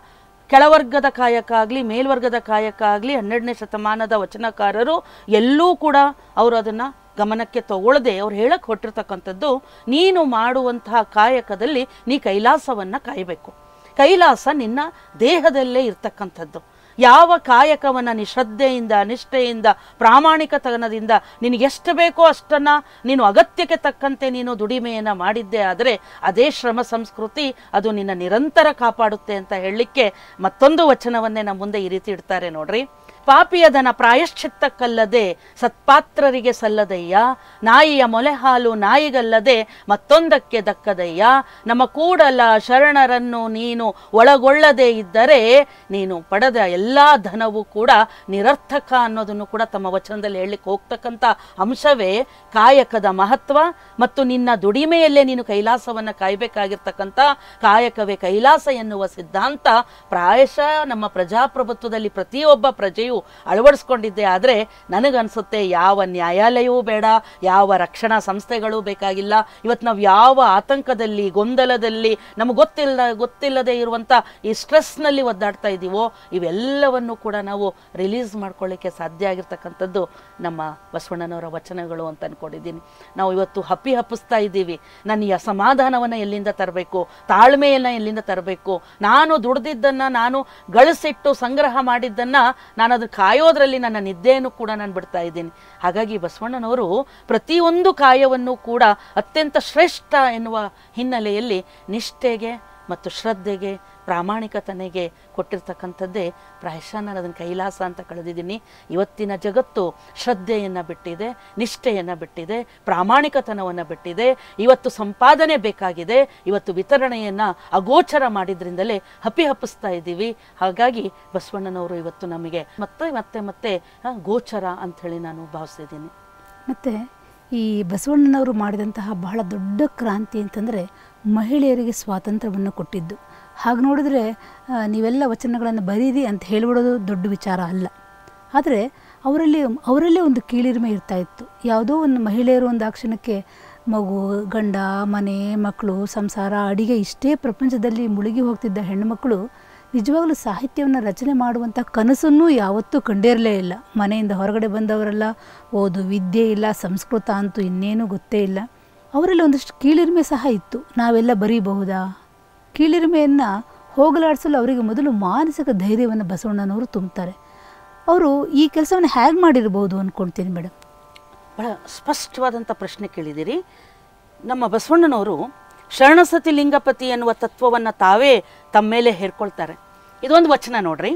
ಕೆಳವರ್ಗದ ಕಾಯಕ ಆಗಲಿ ಮೇಲ್ವರ್ಗದ ಕಾಯಕ ಆಗಲಿ ಹನ್ನೆರಡನೇ ಶತಮಾನದ ವಚನಕಾರರು ಎಲ್ಲೂ ಕೂಡ ಅವರು ಅದನ್ನು ಗಮನಕ್ಕೆ ತಗೊಳ್ಳದೆ ಅವ್ರು ಹೇಳಕ್ಕೆ ಹೊಟ್ಟಿರ್ತಕ್ಕಂಥದ್ದು ನೀನು ಮಾಡುವಂತಹ ಕಾಯಕದಲ್ಲಿ ನೀ ಕೈಲಾಸವನ್ನು ಕಾಯಬೇಕು ಕೈಲಾಸ ನಿನ್ನ ದೇಹದಲ್ಲೇ ಇರ್ತಕ್ಕಂಥದ್ದು ಯಾವ ಕಾಯಕವನ್ನು ನೀ ಶ್ರದ್ಧೆಯಿಂದ ನಿಷ್ಠೆಯಿಂದ ಪ್ರಾಮಾಣಿಕತನದಿಂದ ನಿನಗೆ ಎಷ್ಟು ಬೇಕೋ ಅಷ್ಟನ್ನು ನೀನು ಅಗತ್ಯಕ್ಕೆ ತಕ್ಕಂತೆ ನೀನು ದುಡಿಮೆಯನ್ನು ಮಾಡಿದ್ದೆ ಆದರೆ ಅದೇ ಶ್ರಮ ಸಂಸ್ಕೃತಿ ಅದು ನಿನ್ನ ನಿರಂತರ ಕಾಪಾಡುತ್ತೆ ಅಂತ ಹೇಳಲಿಕ್ಕೆ ಮತ್ತೊಂದು ವಚನವನ್ನೇ ನಮ್ಮ ಮುಂದೆ ಈ ರೀತಿ ಇಡ್ತಾರೆ ನೋಡ್ರಿ ಪಾಪಿಯದನ ಪ್ರಾಯಶ್ಚಿತ್ತಕ್ಕಲ್ಲದೆ ಸತ್ಪಾತ್ರರಿಗೆ ಸಲ್ಲದಯ್ಯ ನಾಯಿಯ ಮೊಲೆ ಹಾಲು ನಾಯಿಗಲ್ಲದೆ ಮತ್ತೊಂದಕ್ಕೆ ದಕ್ಕದಯ್ಯ ನಮ್ಮ ಕೂಡಲ ಶರಣರನ್ನು ನೀನು ಒಳಗೊಳ್ಳದೇ ಇದ್ದರೆ ನೀನು ಪಡೆದ ಎಲ್ಲ ಧನವು ಕೂಡ ನಿರರ್ಥಕ ಅನ್ನೋದನ್ನು ಕೂಡ ತಮ್ಮ ವಚನದಲ್ಲಿ ಹೇಳಲಿಕ್ಕೆ ಹೋಗ್ತಕ್ಕಂಥ ಅಂಶವೇ ಕಾಯಕದ ಮಹತ್ವ ಮತ್ತು ನಿನ್ನ ದುಡಿಮೆಯಲ್ಲೇ ನೀನು ಕೈಲಾಸವನ್ನು ಕಾಯಬೇಕಾಗಿರ್ತಕ್ಕಂಥ ಕಾಯಕವೇ ಕೈಲಾಸ ಎನ್ನುವ ಸಿದ್ಧಾಂತ ಪ್ರಾಯಶಃ ನಮ್ಮ ಪ್ರಜಾಪ್ರಭುತ್ವದಲ್ಲಿ ಪ್ರತಿಯೊಬ್ಬ ಪ್ರಜೆಯು ಅಳವಡಿಸ್ಕೊಂಡಿದ್ದೆ ಆದರೆ ನನಗನ್ಸುತ್ತೆ ಯಾವ ನ್ಯಾಯಾಲಯವೂ ಬೇಡ ಯಾವ ರಕ್ಷಣಾ ಸಂಸ್ಥೆಗಳು ಬೇಕಾಗಿಲ್ಲ ಇವತ್ತು ನಾವು ಯಾವ ಆತಂಕದಲ್ಲಿ ಗೊಂದಲದಲ್ಲಿ ನಮಗೆ ಗೊತ್ತಿಲ್ಲ ಗೊತ್ತಿಲ್ಲದೆ ಇರುವಂಥ ಈ ಸ್ಟ್ರೆಸ್ನಲ್ಲಿ ಒದ್ದಾಡ್ತಾ ಇದ್ದೀವೋ ಇವೆಲ್ಲವನ್ನು ಕೂಡ ನಾವು ರಿಲೀಸ್ ಮಾಡ್ಕೊಳ್ಳಿಕ್ಕೆ ಸಾಧ್ಯ ಆಗಿರ್ತಕ್ಕಂಥದ್ದು ನಮ್ಮ ಬಸವಣ್ಣನವರ ವಚನಗಳು ಅಂತ ಅನ್ಕೊಂಡಿದ್ದೀನಿ ನಾವು ಇವತ್ತು ಹಪ್ಪಿ ಹಪ್ಪಿಸ್ತಾ ಇದ್ದೀವಿ ನನ್ನ ಈ ಅಸಮಾಧಾನವನ್ನು ಎಲ್ಲಿಂದ ತರಬೇಕು ತಾಳ್ಮೆಯನ್ನು ಎಲ್ಲಿಂದ ತರಬೇಕು ನಾನು ದುಡ್ದಿದ್ದನ್ನು ನಾನು ಗಳಿಸಿಟ್ಟು ಸಂಗ್ರಹ ಮಾಡಿದ್ದನ್ನು ನಾನು ಅದು ಕಾಯೋದ್ರಲ್ಲಿ ನನ್ನ ನಿದ್ದೆಯನ್ನು ಕೂಡ ನಾನು ಬಿಡ್ತಾ ಇದ್ದೀನಿ ಹಾಗಾಗಿ ಬಸವಣ್ಣನವರು ಪ್ರತಿಯೊಂದು ಕಾಯವನ್ನು ಕೂಡ ಅತ್ಯಂತ ಶ್ರೇಷ್ಠ ಎನ್ನುವ ಹಿನ್ನೆಲೆಯಲ್ಲಿ ನಿಷ್ಠೆಗೆ ಮತ್ತು ಶ್ರದ್ಧೆಗೆ ಪ್ರಾಮಾಣಿಕತನೆಗೆ ಕೊಟ್ಟಿರ್ತಕ್ಕಂಥದ್ದೇ ಪ್ರಾಯಶಃ ನಾನು ಅದನ್ನು ಕೈಲಾಸ ಅಂತ ಕಳೆದಿದ್ದೀನಿ ಇವತ್ತಿನ ಜಗತ್ತು ಶ್ರದ್ಧೆಯನ್ನು ಬಿಟ್ಟಿದೆ ನಿಷ್ಠೆಯನ್ನು ಬಿಟ್ಟಿದೆ ಪ್ರಾಮಾಣಿಕತನವನ್ನು ಬಿಟ್ಟಿದೆ ಇವತ್ತು ಸಂಪಾದನೆ ಬೇಕಾಗಿದೆ ಇವತ್ತು ವಿತರಣೆಯನ್ನು ಅಗೋಚರ ಮಾಡಿದ್ರಿಂದಲೇ ಹಪ್ಪಿ ಹಪ್ಪಿಸ್ತಾ ಇದ್ದೀವಿ ಹಾಗಾಗಿ ಬಸವಣ್ಣನವರು ಇವತ್ತು ನಮಗೆ ಮತ್ತೆ ಮತ್ತೆ ಮತ್ತೆ ಆ, ಗೋಚರ ಅಂಥೇಳಿ ನಾನು ಭಾವಿಸಿದ್ದೀನಿ ಮತ್ತು ಈ ಬಸವಣ್ಣನವರು ಮಾಡಿದಂತಹ ಬಹಳ ದೊಡ್ಡ ಕ್ರಾಂತಿ ಅಂತಂದರೆ ಮಹಿಳೆಯರಿಗೆ ಸ್ವಾತಂತ್ರ್ಯವನ್ನು ಕೊಟ್ಟಿದ್ದು ಹಾಗೆ ನೋಡಿದ್ರೆ ಆ, ನೀವೆಲ್ಲ ವಚನಗಳನ್ನು ಬರೀರಿ ಅಂತ ಹೇಳಿಬಿಡೋದು ದೊಡ್ಡ ವಿಚಾರ ಅಲ್ಲ ಆದರೆ ಅವರಲ್ಲಿ ಅವರಲ್ಲೇ ಒಂದು ಕೀಳಿರಿಮೆ ಇರ್ತಾ ಇತ್ತು ಯಾವುದೋ ಒಂದು ಮಹಿಳೆಯರು ಒಂದು ಆ ಕ್ಷಣಕ್ಕೆ ಮಗು ಗಂಡ ಮನೆ ಮಕ್ಕಳು ಸಂಸಾರ ಅಡಿಗೆ ಇಷ್ಟೇ ಪ್ರಪಂಚದಲ್ಲಿ ಮುಳುಗಿ ಹೋಗ್ತಿದ್ದ ಹೆಣ್ಣುಮಕ್ಕಳು ನಿಜವಾಗ್ಲೂ ಸಾಹಿತ್ಯವನ್ನು ರಚನೆ ಮಾಡುವಂಥ ಕನಸನ್ನು ಯಾವತ್ತೂ ಕಂಡಿರಲೇ ಇಲ್ಲ ಮನೆಯಿಂದ ಹೊರಗಡೆ ಬಂದವರೆಲ್ಲ ಓದು ವಿದ್ಯೆ ಇಲ್ಲ ಸಂಸ್ಕೃತ ಅಂತೂ ಇನ್ನೇನು ಗೊತ್ತೇ ಇಲ್ಲ ಅವರಲ್ಲಿ ಒಂದಷ್ಟು ಕೀಳಿರಿಮೆ ಸಹ ಇತ್ತು ನಾವೆಲ್ಲ ಬರೀಬಹುದಾ ಕೀಳಿರಿಮೆಯನ್ನು ಹೋಗಲಾಡಿಸಲು ಅವರಿಗೆ ಮೊದಲು ಮಾನಸಿಕ ಧೈರ್ಯವನ್ನು ಬಸವಣ್ಣನವರು ತುಂಬ್ತಾರೆ ಅವರು ಈ ಕೆಲಸವನ್ನು ಹೇಗೆ ಮಾಡಿರ್ಬೋದು ಅಂದ್ಕೊಳ್ತೀನಿ ಮೇಡಮ್ ಬಹಳ ಸ್ಪಷ್ಟವಾದಂಥ ಪ್ರಶ್ನೆ ಕೇಳಿದಿರಿ ನಮ್ಮ ಬಸವಣ್ಣನವರು ಶರಣಸತಿ ಲಿಂಗಪತಿ ಎನ್ನುವ ತತ್ವವನ್ನು ತಾವೇ ತಮ್ಮ ಮೇಲೆ ಹೇರ್ಕೊಳ್ತಾರೆ ಇದೊಂದು ವಚನ ನೋಡ್ರಿ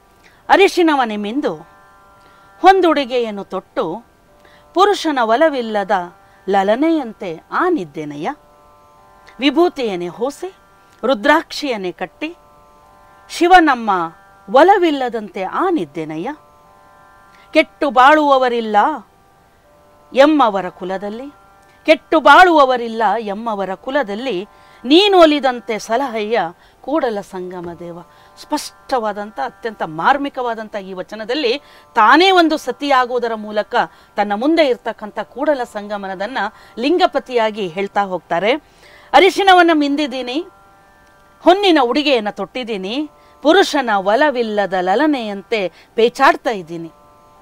ಅರಿಶಿನವನೆ ಮಿಂದು ಹೊಂದುಡುಗೆಯನ್ನು ತೊಟ್ಟು ಪುರುಷನ ಒಲವಿಲ್ಲದ ಲಲನೆಯಂತೆ ಆ ನಿದ್ದೆನಯ್ಯ ವಿಭೂತಿಯನ್ನೇ ಹೋಸಿ ರುದ್ರಾಕ್ಷಿಯನ್ನೇ ಕಟ್ಟಿ ಶಿವನಮ್ಮ ಒಲವಿಲ್ಲದಂತೆ ಆ ನಿದ್ದೆನಯ್ಯ ಕೆಟ್ಟು ಬಾಳುವವರಿಲ್ಲ ಎಮ್ಮವರ ಕುಲದಲ್ಲಿ ಕೆಟ್ಟು ಬಾಳುವವರಿಲ್ಲ ಎಮ್ಮವರ ಕುಲದಲ್ಲಿ ನೀನೊಲಿದಂತೆ ಸಲಹೆಯ ಕೂಡಲ ಸಂಗಮ ದೇವ ಸ್ಪಷ್ಟವಾದಂಥ ಅತ್ಯಂತ ಮಾರ್ಮಿಕವಾದಂಥ ಈ ವಚನದಲ್ಲಿ ತಾನೇ ಒಂದು ಸತಿಯಾಗುವುದರ ಮೂಲಕ ತನ್ನ ಮುಂದೆ ಇರ್ತಕ್ಕಂಥ ಕೂಡಲ ಸಂಗಮನದನ್ನು ಲಿಂಗಪತಿಯಾಗಿ ಹೇಳ್ತಾ ಹೋಗ್ತಾರೆ ಅರಿಶಿನವನ್ನು ಮಿಂದಿದ್ದೀನಿ ಹೊನ್ನಿನ ಉಡುಗೆಯನ್ನು ತೊಟ್ಟಿದ್ದೀನಿ ಪುರುಷನ ಒಲವಿಲ್ಲದ ಲಲನೆಯಂತೆ ಪೇಚಾಡ್ತಾ ಇದ್ದೀನಿ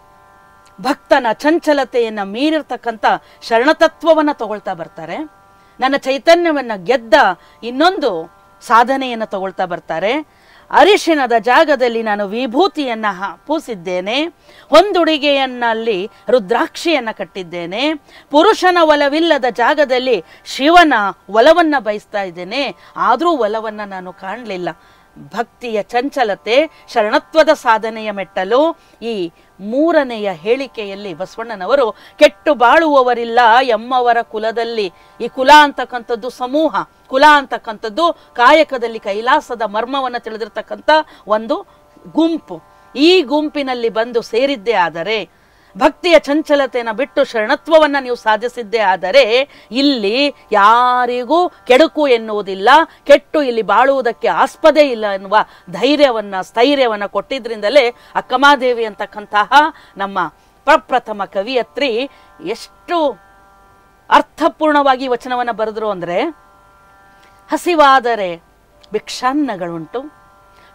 ಭಕ್ತನ ಚಂಚಲತೆಯನ್ನು ಮೀರಿರ್ತಕ್ಕಂಥ ಶರಣತತ್ವವನ್ನು ತಗೊಳ್ತಾ ಬರ್ತಾರೆ ನನ್ನ ಚೈತನ್ಯವನ್ನು ಗೆದ್ದ ಇನ್ನೊಂದು ಸಾಧನೆಯನ್ನು ತಗೊಳ್ತಾ ಬರ್ತಾರೆ ಅರಿಶಿಣದ ಜಾಗದಲ್ಲಿ ನಾನು ವಿಭೂತಿಯನ್ನು ಹ- ಪೂಸಿದ್ದೇನೆ ಹೊಂದುಡಿಗೆಯನ್ನಲ್ಲಿ ರುದ್ರಾಕ್ಷಿಯನ್ನು ಕಟ್ಟಿದ್ದೇನೆ ಪುರುಷನ ಒಲವಿಲ್ಲದ ಜಾಗದಲ್ಲಿ ಶಿವನ ಒಲವನ್ನು ಬಯಸ್ತಾ ಇದ್ದೇನೆ ಆದರೂ ಒಲವನ್ನು ನಾನು ಕಾಣಲಿಲ್ಲ ಭಕ್ತಿಯ ಚಂಚಲತೆ ಶರಣತ್ವದ ಸಾಧನೆಯ ಮೆಟ್ಟಲು ಈ ಮೂರನೆಯ ಹೇಳಿಕೆಯಲ್ಲಿ ಬಸವಣ್ಣನವರು ಕೆಟ್ಟು ಬಾಳುವವರಿಲ್ಲ ಎಮ್ಮವರ ಕುಲದಲ್ಲಿ ಈ ಕುಲ ಅಂತಕ್ಕಂಥದ್ದು ಸಮೂಹ ಕುಲ ಅಂತಕ್ಕಂಥದ್ದು ಕಾಯಕದಲ್ಲಿ ಕೈಲಾಸದ ಮರ್ಮವನ್ನು ತಿಳಿದಿರ್ತಕ್ಕಂಥ ಒಂದು ಗುಂಪು ಈ ಗುಂಪಿನಲ್ಲಿ ಬಂದು ಸೇರಿದ್ದೇ ಆದರೆ ಭಕ್ತಿಯ ಚಂಚಲತೆಯನ್ನು ಬಿಟ್ಟು ಶರಣತ್ವವನ್ನು ನೀವು ಸಾಧಿಸಿದ್ದೇ ಆದರೆ ಇಲ್ಲಿ ಯಾರಿಗೂ ಕೆಡುಕು ಎನ್ನುವುದಿಲ್ಲ ಕೆಟ್ಟು ಇಲ್ಲಿ ಬಾಳುವುದಕ್ಕೆ ಆಸ್ಪದೆ ಇಲ್ಲ ಎನ್ನುವ ಧೈರ್ಯವನ್ನು ಸ್ಥೈರ್ಯವನ್ನು ಕೊಟ್ಟಿದ್ರಿಂದಲೇ ಅಕ್ಕಮಾದೇವಿ ಅಂತಕ್ಕಂತಹ ನಮ್ಮ ಪ್ರಪ್ರಥಮ ಕವಿಯತ್ರಿ ಎಷ್ಟು ಅರ್ಥಪೂರ್ಣವಾಗಿ ಈ ವಚನವನ್ನು ಬರೆದ್ರು ಅಂದರೆ ಹಸಿವಾದರೆ ಭಿಕ್ಷಾನ್ನಗಳುಂಟು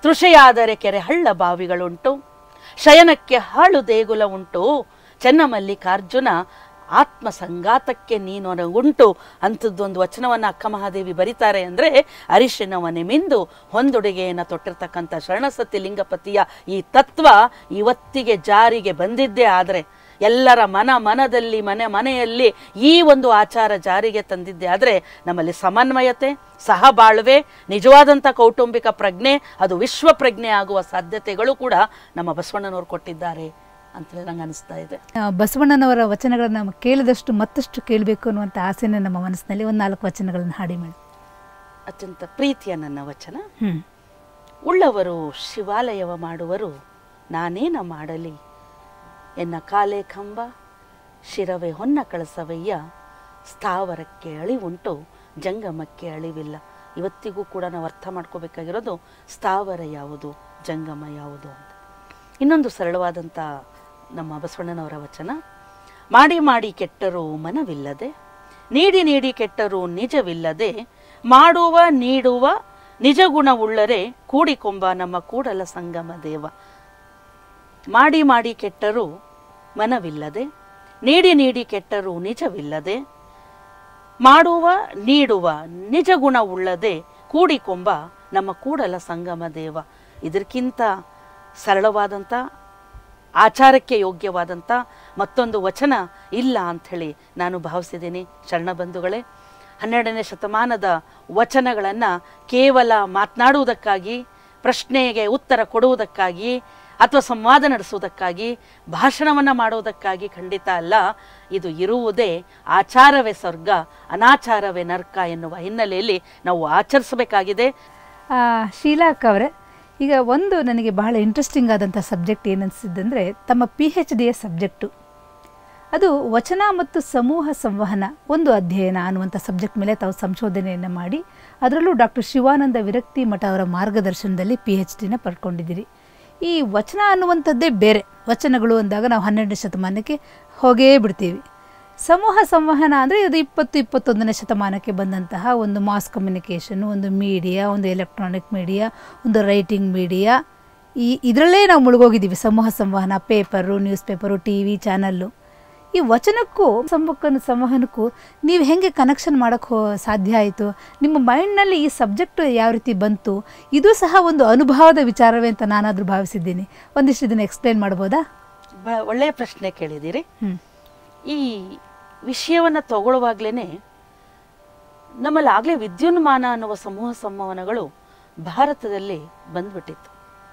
ತೃಷೆಯಾದರೆ ಕೆರೆ ಹಳ್ಳ ಬಾವಿಗಳುಂಟು ಶಯನಕ್ಕೆ ಹಾಳು ದೇಗುಲ ಉಂಟು ಚೆನ್ನಮಲ್ಲಿಕಾರ್ಜುನ ಆತ್ಮ ಸಂಗಾತಕ್ಕೆ ನೀನೊನಗುಂಟು ಅಂಥದ್ದೊಂದು ವಚನವನ್ನು ಅಕ್ಕ ಮಹಾದೇವಿ ಬರೀತಾರೆ ಅಂದರೆ ಅರಿಶಿನವನೆ ಮಿಂದು ಹೊಂದುಡುಗೆಯನ್ನು ತೊಟ್ಟಿರ್ತಕ್ಕಂಥ ಶರಣಸತಿ ಲಿಂಗಪತಿಯ ಈ ತತ್ವ ಇವತ್ತಿಗೆ ಜಾರಿಗೆ ಬಂದಿದ್ದೇ ಆದರೆ ಎಲ್ಲರ ಮನ ಮನದಲ್ಲಿ ಮನೆ ಮನೆಯಲ್ಲಿ ಈ ಒಂದು ಆಚಾರ ಜಾರಿಗೆ ತಂದಿದ್ದೆ ಆದರೆ ನಮ್ಮಲ್ಲಿ ಸಮನ್ವಯತೆ ಸಹಬಾಳ್ವೆ ನಿಜವಾದಂಥ ಕೌಟುಂಬಿಕ ಪ್ರಜ್ಞೆ ಅದು ವಿಶ್ವ ಪ್ರಜ್ಞೆ ಆಗುವ ಸಾಧ್ಯತೆಗಳು ಕೂಡ ನಮ್ಮ ಬಸವಣ್ಣನವರು ಕೊಟ್ಟಿದ್ದಾರೆ ಅಂತೇಳಿ ನಂಗೆ ಅನಿಸ್ತಾ ಇದೆ ಆ, ಬಸವಣ್ಣನವರ ವಚನಗಳನ್ನು ನಾವು ಕೇಳಿದಷ್ಟು ಮತ್ತಷ್ಟು ಕೇಳಬೇಕು ಅನ್ನುವಂಥ ಆಸೆನೇ ನಮ್ಮ ಮನಸ್ಸಿನಲ್ಲಿ ಒಂದು ನಾಲ್ಕು ವಚನಗಳನ್ನು ಹಾಡಿ ಮಾಡಿ ಅತ್ಯಂತ ಪ್ರೀತಿಯ ನನ್ನ ವಚನ ಹ್ಞೂ ಉಳ್ಳವರು ಶಿವಾಲಯವ ಮಾಡುವರು ನಾನೇನ ಮಾಡಲಿ ಎನ್ನ ಕಾಲೇ ಕಂಬ ಶಿರವೆ ಹೊನ್ನ ಕಳಸವಯ್ಯ ಸ್ಥಾವರಕ್ಕೆ ಅಳಿವುಂಟು ಜಂಗಮಕ್ಕೆ ಅಳಿವಿಲ್ಲ ಇವತ್ತಿಗೂ ಕೂಡ ನಾವು ಅರ್ಥ ಮಾಡ್ಕೋಬೇಕಾಗಿರೋದು ಸ್ಥಾವರ ಯಾವುದು ಜಂಗಮ ಯಾವುದು ಅಂತ ಇನ್ನೊಂದು ಸರಳವಾದಂಥ ನಮ್ಮ ಬಸವಣ್ಣನವರ ವಚನ ಮಾಡಿ ಮಾಡಿ ಕೆಟ್ಟರೂ ಮನವಿಲ್ಲದೆ ನೀಡಿ ನೀಡಿ ಕೆಟ್ಟರೂ ನಿಜವಿಲ್ಲದೆ ಮಾಡುವ ನೀಡುವ ನಿಜ ಗುಣವುಳ್ಳರೆ ಕೂಡಿಕೊಂಬ ನಮ್ಮ ಕೂಡಲ ಸಂಗಮ ದೇವ ಮಾಡಿ ಮಾಡಿ ಕೆಟ್ಟರೂ ಮನವಿಲ್ಲದೆ ನೀಡಿ ನೀಡಿ ಕೆಟ್ಟರೂ ನಿಜವಿಲ್ಲದೆ ಮಾಡುವ ನೀಡುವ ನಿಜ ಗುಣವುಳ್ಳದೆ ಕೂಡಿಕೊಂಬ ನಮ್ಮ ಕೂಡಲ ಸಂಗಮ ದೇವ ಇದಕ್ಕಿಂತ ಸರಳವಾದಂಥ ಆಚಾರಕ್ಕೆ ಯೋಗ್ಯವಾದಂಥ ಮತ್ತೊಂದು ವಚನ ಇಲ್ಲ ಅಂಥೇಳಿ ನಾನು ಭಾವಿಸಿದ್ದೀನಿ ಶರಣಬಂಧುಗಳೇ ಹನ್ನೆರಡನೇ ಶತಮಾನದ ವಚನಗಳನ್ನು ಕೇವಲ ಮಾತನಾಡುವುದಕ್ಕಾಗಿ ಪ್ರಶ್ನೆಗೆ ಉತ್ತರ ಕೊಡುವುದಕ್ಕಾಗಿ ಅಥವಾ ಸಂವಾದ ನಡೆಸುವುದಕ್ಕಾಗಿ ಭಾಷಣವನ್ನು ಮಾಡುವುದಕ್ಕಾಗಿ ಖಂಡಿತ ಅಲ್ಲ ಇದು ಇರುವುದೇ ಆಚಾರವೇ ಸ್ವರ್ಗ ಅನಾಚಾರವೇ ನರ್ಕ ಎನ್ನುವ ಹಿನ್ನೆಲೆಯಲ್ಲಿ ನಾವು ಆಚರಿಸಬೇಕಾಗಿದೆ ಆ, ಶೀಲಾ ಅಕ್ಕ ಅವರೇ ಈಗ ಒಂದು ನನಗೆ ಬಹಳ ಇಂಟ್ರೆಸ್ಟಿಂಗ್ ಆದಂಥ ಸಬ್ಜೆಕ್ಟ್ ಏನನ್ಸಿದ್ದಂದರೆ ತಮ್ಮ ಪಿ ಎಚ್ ಡಿಯ ಸಬ್ಜೆಕ್ಟು ಅದು ವಚನ ಮತ್ತು ಸಮೂಹ ಸಂವಹನ ಒಂದು ಅಧ್ಯಯನ ಅನ್ನುವಂಥ ಸಬ್ಜೆಕ್ಟ್ ಮೇಲೆ ತಾವು ಸಂಶೋಧನೆಯನ್ನು ಮಾಡಿ ಅದರಲ್ಲೂ ಡಾಕ್ಟರ್ ಶಿವಾನಂದ ವಿರಕ್ತಿ ಮಠ ಅವರ ಮಾರ್ಗದರ್ಶನದಲ್ಲಿ ಪಿ ಎಚ್ ಡಿನ ಪಡ್ಕೊಂಡಿದ್ದೀರಿ ಈ ವಚನ ಅನ್ನುವಂಥದ್ದೇ ಬೇರೆ ವಚನಗಳು ಅಂದಾಗ ನಾವು ಹನ್ನೆರಡನೇ ಶತಮಾನಕ್ಕೆ ಹೋಗೇ ಬಿಡ್ತೀವಿ ಸಮೂಹ ಸಂವಹನ ಅಂದರೆ ಇದು ಇಪ್ಪತ್ತು ಇಪ್ಪತ್ತೊಂದನೇ ಶತಮಾನಕ್ಕೆ ಬಂದಂತಹ ಒಂದು ಮಾಸ್ ಕಮ್ಯುನಿಕೇಷನ್ ಒಂದು ಮೀಡಿಯಾ ಒಂದು ಎಲೆಕ್ಟ್ರಾನಿಕ್ ಮೀಡಿಯಾ ಒಂದು ರೈಟಿಂಗ್ ಮೀಡಿಯಾ ಈ ಇದರಲ್ಲೇ ನಾವು ಮುಳುಗೋಗಿದ್ದೀವಿ ಸಮೂಹ ಸಂವಹನ paper news paper T V channel ಈ ವಚನಕ್ಕೂ ಸಂವಹನ ಸಂವಹನಕ್ಕೂ ನೀವು ಹೆಂಗೆ ಕನೆಕ್ಷನ್ ಮಾಡೋಕ್ಕೆ ಹೋ ಸಾಧ್ಯ ಆಯಿತು ನಿಮ್ಮ ಮೈಂಡ್ನಲ್ಲಿ ಈ ಸಬ್ಜೆಕ್ಟ್ ಯಾವ ರೀತಿ ಬಂತು ಇದು ಸಹ ಒಂದು ಅನುಭವದ ವಿಚಾರವೇ ಅಂತ ನಾನಾದರೂ ಭಾವಿಸಿದ್ದೀನಿ ಒಂದಿಷ್ಟು ಇದನ್ನು ಎಕ್ಸ್ಪ್ಲೇನ್ ಮಾಡ್ಬೋದಾ ಬ ಒಳ್ಳೆಯ ಪ್ರಶ್ನೆ ಕೇಳಿದ್ದೀರಿ ಹ್ಞೂ ಈ ವಿಷಯವನ್ನು ತಗೊಳ್ಳುವಾಗ್ಲೇ ನಮ್ಮಲ್ಲಿ ಆಗಲೇ ವಿದ್ಯುನ್ಮಾನ ಅನ್ನುವ ಸಮೂಹ ಸಂವಹನಗಳು ಭಾರತದಲ್ಲಿ ಬಂದ್ಬಿಟ್ಟಿತ್ತು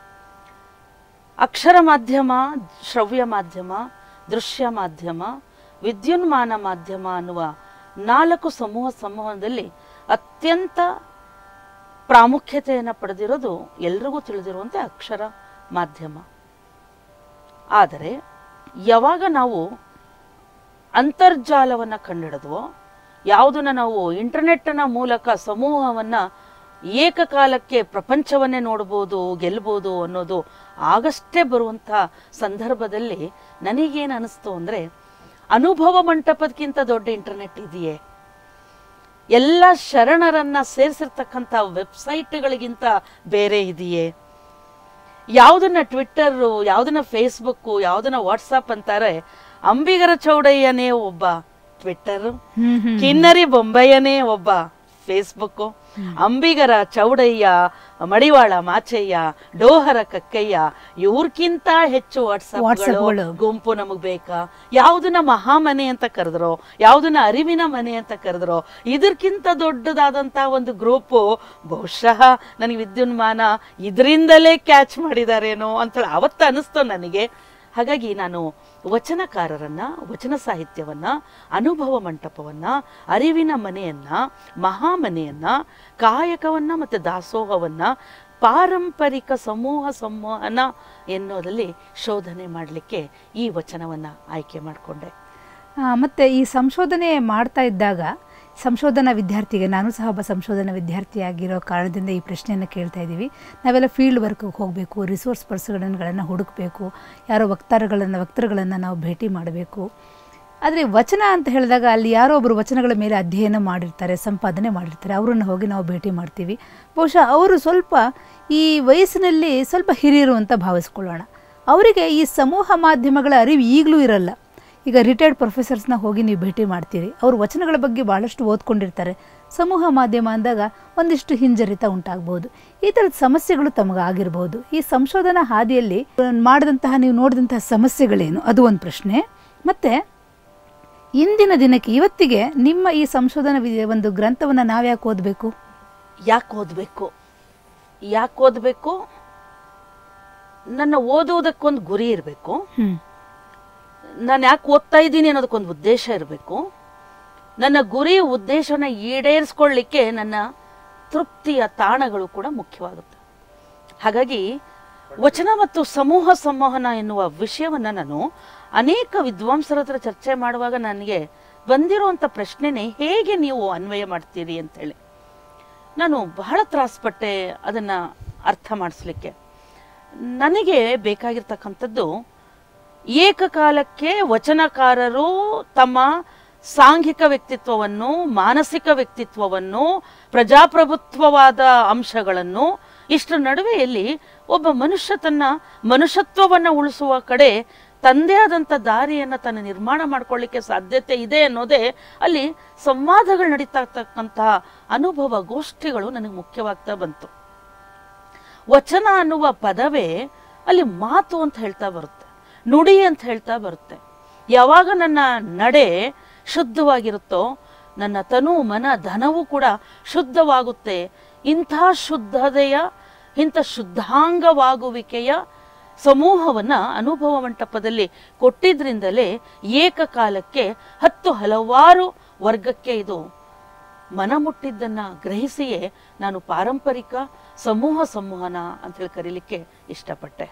ಅಕ್ಷರ ಮಾಧ್ಯಮ ಶ್ರವ್ಯ ಮಾಧ್ಯಮ ದೃಶ್ಯ ಮಾಧ್ಯಮ ವಿದ್ಯುನ್ಮಾನ ಮಾಧ್ಯಮ ಅನ್ನುವ ನಾಲ್ಕು ಸಮೂಹ ಸಂವಹನದಲ್ಲಿ ಅತ್ಯಂತ ಪ್ರಾಮುಖ್ಯತೆಯನ್ನು ಪಡೆದಿರೋದು ಎಲ್ರಿಗೂ ತಿಳಿದಿರುವಂತೆ ಅಕ್ಷರ ಮಾಧ್ಯಮ ಆದರೆ ಯಾವಾಗ ನಾವು ಅಂತರ್ಜಾಲವನ್ನು ಕಂಡುಹಿಡಿದ್ವೋ ಯಾವುದನ್ನ ನಾವು ಇಂಟರ್ನೆಟ್ನ ಮೂಲಕ ಸಮೂಹವನ್ನು ಏಕಕಾಲಕ್ಕೆ ಪ್ರಪಂಚವನ್ನೇ ನೋಡ್ಬೋದು ಗೆಲ್ಬೋದು ಅನ್ನೋದು ಆಗಷ್ಟೇ ಬರುವಂಥ ಸಂದರ್ಭದಲ್ಲಿ ನನಗೇನು ಅನಿಸ್ತು ಅಂದರೆ ಅನುಭವ ಮಂಟಪದಕ್ಕಿಂತ ದೊಡ್ಡ ಇಂಟರ್ನೆಟ್ ಇದೆಯೇ ಎಲ್ಲ ಶರಣರನ್ನ ಸೇರಿಸಿರ್ತಕ್ಕಂಥ ವೆಬ್ಸೈಟ್ಗಳಿಗಿಂತ ಬೇರೆ ಇದೆಯೇ ಯಾವುದನ್ನ ಟ್ವಿಟ್ಟರು ಯಾವುದನ್ನ ಫೇಸ್ಬುಕ್ಕು ಯಾವುದನ್ನ ವಾಟ್ಸಪ್ ಅಂತಾರೆ ಅಂಬಿಗರ ಚೌಡಯ್ಯನೇ ಒಬ್ಬ ಟ್ವಿಟ್ಟರ್ ಹ್ಮ್ ಹ್ಮ್ ಕಿನ್ನರಿ ಬೊಂಬಯ್ಯನೇ ಒಬ್ಬ ಫೇಸ್ಬುಕ್ ಅಂಬಿಗರ ಚೌಡಯ್ಯ ಮಡಿವಾಳ ಮಾಚಯ್ಯ ಡೋಹರ ಕಕ್ಕಯ್ಯ ಇವ್ರಕ್ಕಿಂತ ಹೆಚ್ಚು ವಾಟ್ಸಪ್ಗಳು WhatsAppಗಳು. ಗುಂಪು ನಮಗ್ ಬೇಕಾ ಯಾವುದನ್ನ ಮಹಾಮನೆ ಅಂತ ಕರೆದ್ರೋ ಯಾವುದನ್ನ ಅರಿವಿನ ಮನೆ ಅಂತ ಕರೆದ್ರೋ ಇದಕ್ಕಿಂತ ದೊಡ್ಡದಾದಂತ ಒಂದು ಗ್ರೂಪು ಬಹುಶಃ ನನಗೆ ವಿದ್ಯುನ್ಮಾನ ಇದರಿಂದಲೇ ಕ್ಯಾಚ್ ಮಾಡಿದಾರೇನೋ ಅಂತ ಅವತ್ತು ಅನಿಸ್ತು ನನಗೆ ಹಾಗಾಗಿ ನಾನು ವಚನಕಾರರನ್ನ ವಚನ ಸಾಹಿತ್ಯವನ್ನ ಅನುಭವ ಮಂಟಪವನ್ನ ಅರಿವಿನ ಮನೆಯನ್ನ ಮಹಾಮನೆಯನ್ನ ಕಾಯಕವನ್ನ ಮತ್ತೆ ದಾಸೋಹವನ್ನ ಪಾರಂಪರಿಕ ಸಮೂಹ ಸಂವಹನ ಎನ್ನುವುದರಲ್ಲಿ ಶೋಧನೆ ಮಾಡಲಿಕ್ಕೆ ಈ ವಚನವನ್ನ ಆಯ್ಕೆ ಮಾಡಿಕೊಂಡೆ ಆ, ಮತ್ತೆ ಈ ಸಂಶೋಧನೆ ಮಾಡ್ತಾ ಇದ್ದಾಗ ಸಂಶೋಧನಾ ವಿದ್ಯಾರ್ಥಿಗೆ ನಾನು ಸಹ ಒಬ್ಬ ಸಂಶೋಧನಾ ವಿದ್ಯಾರ್ಥಿಯಾಗಿರೋ ಕಾರಣದಿಂದ ಈ ಪ್ರಶ್ನೆಯನ್ನು ಕೇಳ್ತಾ ಇದ್ದೀವಿ ನಾವೆಲ್ಲ ಫೀಲ್ಡ್ ವರ್ಕ್ಗೆ ಹೋಗಬೇಕು ರಿಸೋರ್ಸ್ ಪರ್ಸನ್ಗಳನ್ನು ಹುಡುಕಬೇಕು ಯಾರೋ ವಕ್ತಾರಗಳನ್ನು ವಕ್ತರುಗಳನ್ನು ನಾವು ಭೇಟಿ ಮಾಡಬೇಕು ಆದರೆ ವಚನ ಅಂತ ಹೇಳಿದಾಗ ಅಲ್ಲಿ ಯಾರೋ ಒಬ್ಬರು ವಚನಗಳ ಮೇಲೆ ಅಧ್ಯಯನ ಮಾಡಿರ್ತಾರೆ ಸಂಪಾದನೆ ಮಾಡಿರ್ತಾರೆ ಅವರನ್ನು ಹೋಗಿ ನಾವು ಭೇಟಿ ಮಾಡ್ತೀವಿ ಬಹುಶಃ ಅವರು ಸ್ವಲ್ಪ ಈ ವಯಸ್ಸಿನಲ್ಲಿ ಸ್ವಲ್ಪ ಹಿರಿಯರು ಅಂತ ಭಾವಿಸ್ಕೊಳ್ಳೋಣ ಅವರಿಗೆ ಈ ಸಮೂಹ ಮಾಧ್ಯಮಗಳ ಅರಿವು ಈಗಲೂ ಇರಲ್ಲ ಈಗ ರಿಟೈರ್ಡ್ ಪ್ರೊಫೆಸರ್ಸ್ನ ಹೋಗಿ ನೀವು ಭೇಟಿ ಮಾಡ್ತೀರಿ ಅವರು ವಚನಗಳ ಬಗ್ಗೆ ಭಾಳಷ್ಟು ಓದ್ಕೊಂಡಿರ್ತಾರೆ ಸಮೂಹ ಮಾಧ್ಯಮ ಅಂದಾಗ ಒಂದಿಷ್ಟು ಹಿಂಜರಿತ ಉಂಟಾಗ್ಬೋದು ಈ ಥರದ ಸಮಸ್ಯೆಗಳು ತಮಗಾಗಿರ್ಬೋದು ಈ ಸಂಶೋಧನಾ ಹಾದಿಯಲ್ಲಿ ಮಾಡಿದಂತಹ ನೀವು ನೋಡಿದಂತಹ ಸಮಸ್ಯೆಗಳೇನು ಅದು ಒಂದು ಪ್ರಶ್ನೆ ಮತ್ತು ಇಂದಿನ ದಿನಕ್ಕೆ ಇವತ್ತಿಗೆ ನಿಮ್ಮ ಈ ಸಂಶೋಧನಾ ವಿ- ಒಂದು ಗ್ರಂಥವನ್ನು ನಾವ್ಯಾಕೆ ಓದಬೇಕು ಯಾಕೆ ಓದಬೇಕು ಯಾಕೆ ಓದಬೇಕು ನನ್ನ ಓದುವುದಕ್ಕೊಂದು ಗುರಿ ಇರಬೇಕು ಹ್ಞೂ ನಾನು ಯಾಕೆ ಓದ್ತಾ ಇದ್ದೀನಿ ಅನ್ನೋದಕ್ಕೊಂದು ಉದ್ದೇಶ ಇರಬೇಕು ನನ್ನ ಗುರಿ ಉದ್ದೇಶನ ಈಡೇರಿಸ್ಕೊಳ್ಳಿಕ್ಕೆ ನನ್ನ ತೃಪ್ತಿಯ ತಾಣಗಳು ಕೂಡ ಮುಖ್ಯವಾಗುತ್ತೆ ಹಾಗಾಗಿ ವಚನ ಮತ್ತು ಸಮೂಹ ಸಂವಹನ ಎನ್ನುವ ವಿಷಯವನ್ನು ನಾನು ಅನೇಕ ವಿದ್ವಾಂಸರ ಹತ್ರ ಚರ್ಚೆ ಮಾಡುವಾಗ ನನಗೆ ಬಂದಿರುವಂಥ ಪ್ರಶ್ನೆನೇ ಹೇಗೆ ನೀವು ಅನ್ವಯ ಮಾಡ್ತೀರಿ ಅಂತೇಳಿ ನಾನು ಬಹಳ ತ್ರಾಸಪಟ್ಟೆ ಅದನ್ನು ಅರ್ಥ ಮಾಡಿಸ್ಲಿಕ್ಕೆ ನನಗೆ ಬೇಕಾಗಿರ್ತಕ್ಕಂಥದ್ದು ಏಕಕಾಲಕ್ಕೆ ವಚನಕಾರರು ತಮ್ಮ ಸಾಂಘಿಕ ವ್ಯಕ್ತಿತ್ವವನ್ನು ಮಾನಸಿಕ ವ್ಯಕ್ತಿತ್ವವನ್ನು ಪ್ರಜಾಪ್ರಭುತ್ವವಾದ ಅಂಶಗಳನ್ನು ಇಷ್ಟರ ನಡುವೆಯಲ್ಲಿ ಒಬ್ಬ ಮನುಷ್ಯ ತನ್ನ ಮನುಷ್ಯತ್ವವನ್ನು ಉಳಿಸುವ ಕಡೆ ತಂದೇ ಆದಂಥ ದಾರಿಯನ್ನು ತನ್ನ ನಿರ್ಮಾಣ ಮಾಡ್ಕೊಳ್ಳಿಕ್ಕೆ ಸಾಧ್ಯತೆ ಇದೆ ಅನ್ನೋದೇ ಅಲ್ಲಿ ಸಂವಾದಗಳು ನಡೀತಾ ಇರ್ತಕ್ಕಂತಹ ಅನುಭವ ಗೋಷ್ಠಿಗಳು ನನಗೆ ಮುಖ್ಯವಾಗ್ತಾ ಬಂತು ವಚನ ಅನ್ನುವ ಪದವೇ ಅಲ್ಲಿ ಮಾತು ಅಂತ ಹೇಳ್ತಾ ಬರುತ್ತೆ ನುಡಿ ಅಂತ ಹೇಳ್ತಾ ಬರುತ್ತೆ ಯಾವಾಗ ನನ್ನ ನಡೆ ಶುದ್ಧವಾಗಿರುತ್ತೋ ನನ್ನ ತನು ಮನ ಧನವೂ ಕೂಡ ಶುದ್ಧವಾಗುತ್ತೆ ಇಂಥ ಶುದ್ಧತೆಯ ಇಂಥ ಶುದ್ಧಾಂಗವಾಗುವಿಕೆಯ ಸಮೂಹವನ್ನು ಅನುಭವ ಮಂಟಪದಲ್ಲಿ ಕೊಟ್ಟಿದ್ರಿಂದಲೇ ಏಕಕಾಲಕ್ಕೆ ಹತ್ತು ಹಲವಾರು ವರ್ಗಕ್ಕೆ ಇದು ಮನ ಮುಟ್ಟಿದ್ದನ್ನು ಗ್ರಹಿಸಿಯೇ ನಾನು ಪಾರಂಪರಿಕ ಸಮೂಹ ಸಂವಹನ ಅಂತ ಹೇಳಿ ಕರೀಲಿಕ್ಕೆ ಇಷ್ಟಪಟ್ಟೆ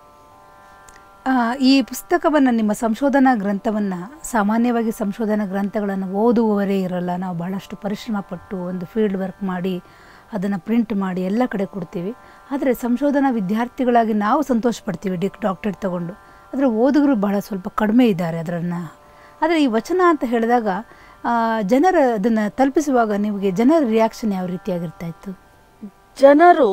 ಆ, ಈ ಪುಸ್ತಕವನ್ನು ನಿಮ್ಮ ಸಂಶೋಧನಾ ಗ್ರಂಥವನ್ನು ಸಾಮಾನ್ಯವಾಗಿ ಸಂಶೋಧನಾ ಗ್ರಂಥಗಳನ್ನು ಓದುವವರೇ ಇರಲ್ಲ ನಾವು ಬಹಳಷ್ಟು ಪರಿಶ್ರಮ ಪಟ್ಟು ಒಂದು ಫೀಲ್ಡ್ ವರ್ಕ್ ಮಾಡಿ ಅದನ್ನು ಪ್ರಿಂಟ್ ಮಾಡಿ ಎಲ್ಲ ಕಡೆ ಕೊಡ್ತೀವಿ ಆದರೆ ಸಂಶೋಧನಾ ವಿದ್ಯಾರ್ಥಿಗಳಾಗಿ ನಾವು ಸಂತೋಷ ಪಡ್ತೀವಿ ಡಿ ಡಾಕ್ಟರೇಟ್ ತಗೊಂಡು ಆದರೆ ಓದುಗರು ಬಹಳ ಸ್ವಲ್ಪ ಕಡಿಮೆ ಇದ್ದಾರೆ ಅದನ್ನು ಆದರೆ ಈ ವಚನ ಅಂತ ಹೇಳಿದಾಗ ಆ, ಜನರ ಅದನ್ನು ತಲುಪಿಸುವಾಗ ನಿಮಗೆ ಜನರ ರಿಯಾಕ್ಷನ್ ಯಾವ ರೀತಿಯಾಗಿರ್ತಾ ಇತ್ತು ಜನರು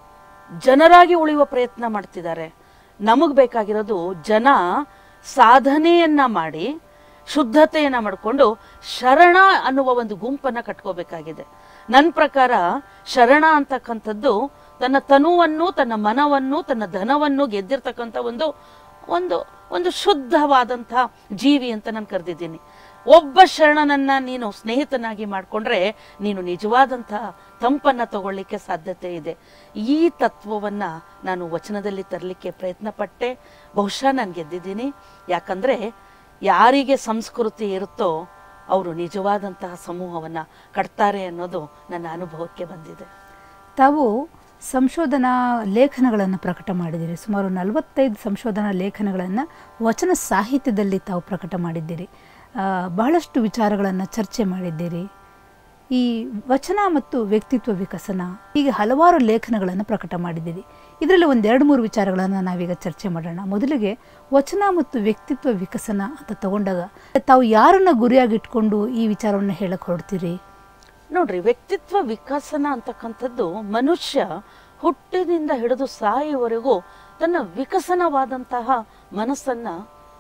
ಜನರಾಗಿ ಉಳಿಯುವ ಪ್ರಯತ್ನ ಮಾಡ್ತಿದ್ದಾರೆ ನಮಗೆ ಬೇಕಾಗಿರೋದು ಜನ ಸಾಧನೆಯನ್ನ ಮಾಡಿ ಶುದ್ಧತೆಯನ್ನ ಮಾಡಿಕೊಂಡು ಶರಣ ಅನ್ನುವ ಒಂದು ಗುಂಪನ್ನ ಕಟ್ಕೋಬೇಕಾಗಿದೆ ನನ್ನ ಪ್ರಕಾರ ಶರಣ ಅಂತಕ್ಕಂಥದ್ದು ತನ್ನ ತನುವನ್ನು ತನ್ನ ಮನವನ್ನು ತನ್ನ ಧನವನ್ನು ಗೆದ್ದಿರ್ತಕ್ಕಂಥ ಒಂದು ಒಂದು ಒಂದು ಶುದ್ಧವಾದಂಥ ಜೀವಿ ಅಂತ ನಾನು ಕರೆದಿದ್ದೀನಿ ಒಬ್ಬ ಶರಣನನ್ನ ನೀನು ಸ್ನೇಹಿತನಾಗಿ ಮಾಡಿಕೊಂಡ್ರೆ ನೀನು ನಿಜವಾದಂಥ ತಂಪನ್ನ ತಗೊಳ್ಳಿಕ್ಕೆ ಸಾಧ್ಯತೆ ಇದೆ ಈ ತತ್ವವನ್ನ ನಾನು ವಚನದಲ್ಲಿ ತರಲಿಕ್ಕೆ ಪ್ರಯತ್ನ ಪಟ್ಟೆ ಬಹುಶಃ ನಾನು ಗೆದ್ದಿದ್ದೀನಿ ಯಾಕಂದ್ರೆ ಯಾರಿಗೆ ಸಂಸ್ಕೃತಿ ಇರುತ್ತೋ ಅವರು ನಿಜವಾದಂತಹ ಸಮೂಹವನ್ನ ಕಟ್ತಾರೆ ಅನ್ನೋದು ನನ್ನ ಅನುಭವಕ್ಕೆ ಬಂದಿದೆ ತಾವು ಸಂಶೋಧನಾ ಲೇಖನಗಳನ್ನು ಪ್ರಕಟ ಮಾಡಿದ್ದೀರಿ ಸುಮಾರು ನಲವತ್ತೈದು ಸಂಶೋಧನಾ ಲೇಖನಗಳನ್ನು ವಚನ ಸಾಹಿತ್ಯದಲ್ಲಿ ತಾವು ಪ್ರಕಟ ಮಾಡಿದ್ದೀರಿ ಆ, ಬಹಳಷ್ಟು ವಿಚಾರಗಳನ್ನು ಚರ್ಚೆ ಮಾಡಿದ್ದೀರಿ ಈ ವಚನ ಮತ್ತು ವ್ಯಕ್ತಿತ್ವ ವಿಕಸನ ಹೀಗೆ ಹಲವಾರು ಲೇಖನಗಳನ್ನು ಪ್ರಕಟ ಮಾಡಿದ್ದೀರಿ ಇದರಲ್ಲಿ ಒಂದೆರಡು ಮೂರು ವಿಚಾರಗಳನ್ನು ನಾವೀಗ ಚರ್ಚೆ ಮಾಡೋಣ ಮೊದಲಿಗೆ ವಚನ ಮತ್ತು ವ್ಯಕ್ತಿತ್ವ ವಿಕಸನ ಅಂತ ತಗೊಂಡಾಗ ತಾವು ಯಾರನ್ನ ಗುರಿಯಾಗಿಟ್ಕೊಂಡು ಈ ವಿಚಾರವನ್ನು ಹೇಳಕ್ಕೆ ಹೊರಡ್ತೀರಿ ನೋಡ್ರಿ ವ್ಯಕ್ತಿತ್ವ ವಿಕಸನ ಅಂತಕ್ಕಂಥದ್ದು ಮನುಷ್ಯ ಹುಟ್ಟಿನಿಂದ ಹಿಡಿದು ಸಾಯುವವರೆಗೂ ತನ್ನ ವಿಕಸನವಾದಂತಹ ಮನಸ್ಸನ್ನ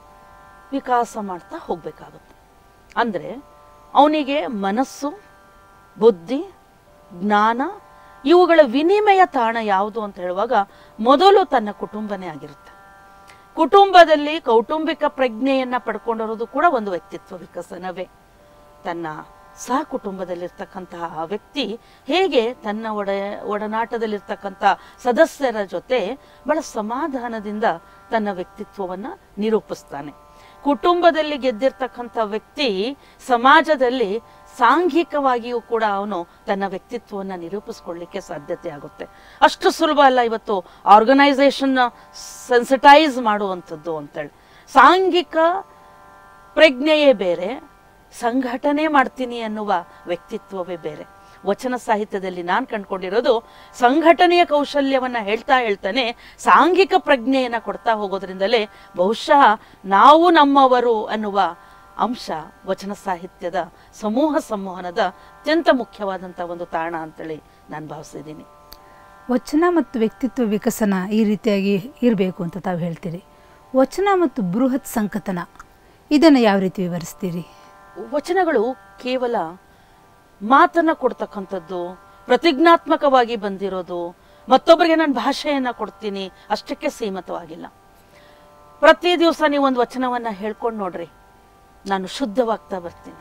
ವಿಕಾಸ ಮಾಡ್ತಾ ಹೋಗ್ಬೇಕಾಗುತ್ತೆ ಅಂದ್ರೆ ಅವನಿಗೆ ಮನಸ್ಸು ಬುದ್ಧಿ ಜ್ಞಾನ ಇವುಗಳ ವಿನಿಮಯ ತಾಣ ಯಾವುದು ಅಂತ ಹೇಳುವಾಗ ಮೊದಲು ತನ್ನ ಕುಟುಂಬನೇ ಆಗಿರುತ್ತೆ ಕುಟುಂಬದಲ್ಲಿ ಕೌಟುಂಬಿಕ ಪ್ರಜ್ಞೆಯನ್ನ ಪಡ್ಕೊಂಡಿರೋದು ಕೂಡ ಒಂದು ವ್ಯಕ್ತಿತ್ವ ವಿಕಸನವೇ ತನ್ನ ಸಹ ಕುಟುಂಬದಲ್ಲಿರ್ತಕ್ಕಂತಹ ಆ ವ್ಯಕ್ತಿ ಹೇಗೆ ತನ್ನ ಒಡ ಒಡನಾಟದಲ್ಲಿರ್ತಕ್ಕಂಥ ಸದಸ್ಯರ ಜೊತೆ ಬಹಳ ಸಮಾಧಾನದಿಂದ ತನ್ನ ವ್ಯಕ್ತಿತ್ವವನ್ನ ನಿರೂಪಿಸ್ತಾನೆ ಕುಟುಂಬದಲ್ಲಿ ಗೆದ್ದಿರ್ತಕ್ಕಂಥ ವ್ಯಕ್ತಿ ಸಮಾಜದಲ್ಲಿ ಸಾಂಘಿಕವಾಗಿಯೂ ಕೂಡ ಅವನು ತನ್ನ ವ್ಯಕ್ತಿತ್ವವನ್ನು ನಿರೂಪಿಸ್ಕೊಳ್ಳಿಕ್ಕೆ ಸಾಧ್ಯತೆ ಆಗುತ್ತೆ ಅಷ್ಟು ಸುಲಭ ಅಲ್ಲ ಇವತ್ತು ಆರ್ಗನೈಸೇಷನ್ ಸೆನ್ಸಿಟೈಸ್ ಮಾಡುವಂಥದ್ದು ಅಂತೇಳಿ ಸಾಂಘಿಕ ಪ್ರಜ್ಞೆಯೇ ಬೇರೆ ಸಂಘಟನೆ ಮಾಡ್ತೀನಿ ಅನ್ನುವ ವ್ಯಕ್ತಿತ್ವವೇ ಬೇರೆ ವಚನ ಸಾಹಿತ್ಯದಲ್ಲಿ ನಾನು ಕಂಡ್ಕೊಂಡಿರೋದು ಸಂಘಟನೆಯ ಕೌಶಲ್ಯವನ್ನ ಹೇಳ್ತಾ ಹೇಳ್ತಾನೆ ಸಾಂಘಿಕ ಪ್ರಜ್ಞೆಯನ್ನ ಕೊಡ್ತಾ ಹೋಗೋದ್ರಿಂದಲೇ ಬಹುಶಃ ನಾವು ನಮ್ಮವರು ಅನ್ನುವ ಅಂಶ ವಚನ ಸಾಹಿತ್ಯದ ಸಮೂಹ ಸಂವಹನದ ಅತ್ಯಂತ ಮುಖ್ಯವಾದಂಥ ಒಂದು ತಾಣ ಅಂತೇಳಿ ನಾನು ಭಾವಿಸಿದ್ದೀನಿ ವಚನ ಮತ್ತು ವ್ಯಕ್ತಿತ್ವ ವಿಕಸನ ಈ ರೀತಿಯಾಗಿ ಇರಬೇಕು ಅಂತ ತಾವು ಹೇಳ್ತೀರಿ ವಚನ ಮತ್ತು ಬೃಹತ್ ಸಂಕತನ ಇದನ್ನು ಯಾವ ರೀತಿ ವಿವರಿಸ್ತೀರಿ ವಚನಗಳು ಕೇವಲ ಮಾತನ್ನ ಕೊಡ್ತಕ್ಕಂಥದ್ದು ಪ್ರತಿಜ್ಞಾತ್ಮಕವಾಗಿ ಬಂದಿರೋದು ಮತ್ತೊಬ್ಬರಿಗೆ ನಾನು ಭಾಷೆಯನ್ನ ಕೊಡ್ತೀನಿ ಅಷ್ಟಕ್ಕೆ ಸೀಮಿತವಾಗಿಲ್ಲ ಪ್ರತಿ ದಿವಸ ನೀವು ಒಂದು ವಚನವನ್ನ ಹೇಳ್ಕೊಂಡು ನೋಡ್ರಿ ನಾನು ಶುದ್ಧವಾಗ್ತಾ ಬರ್ತೀನಿ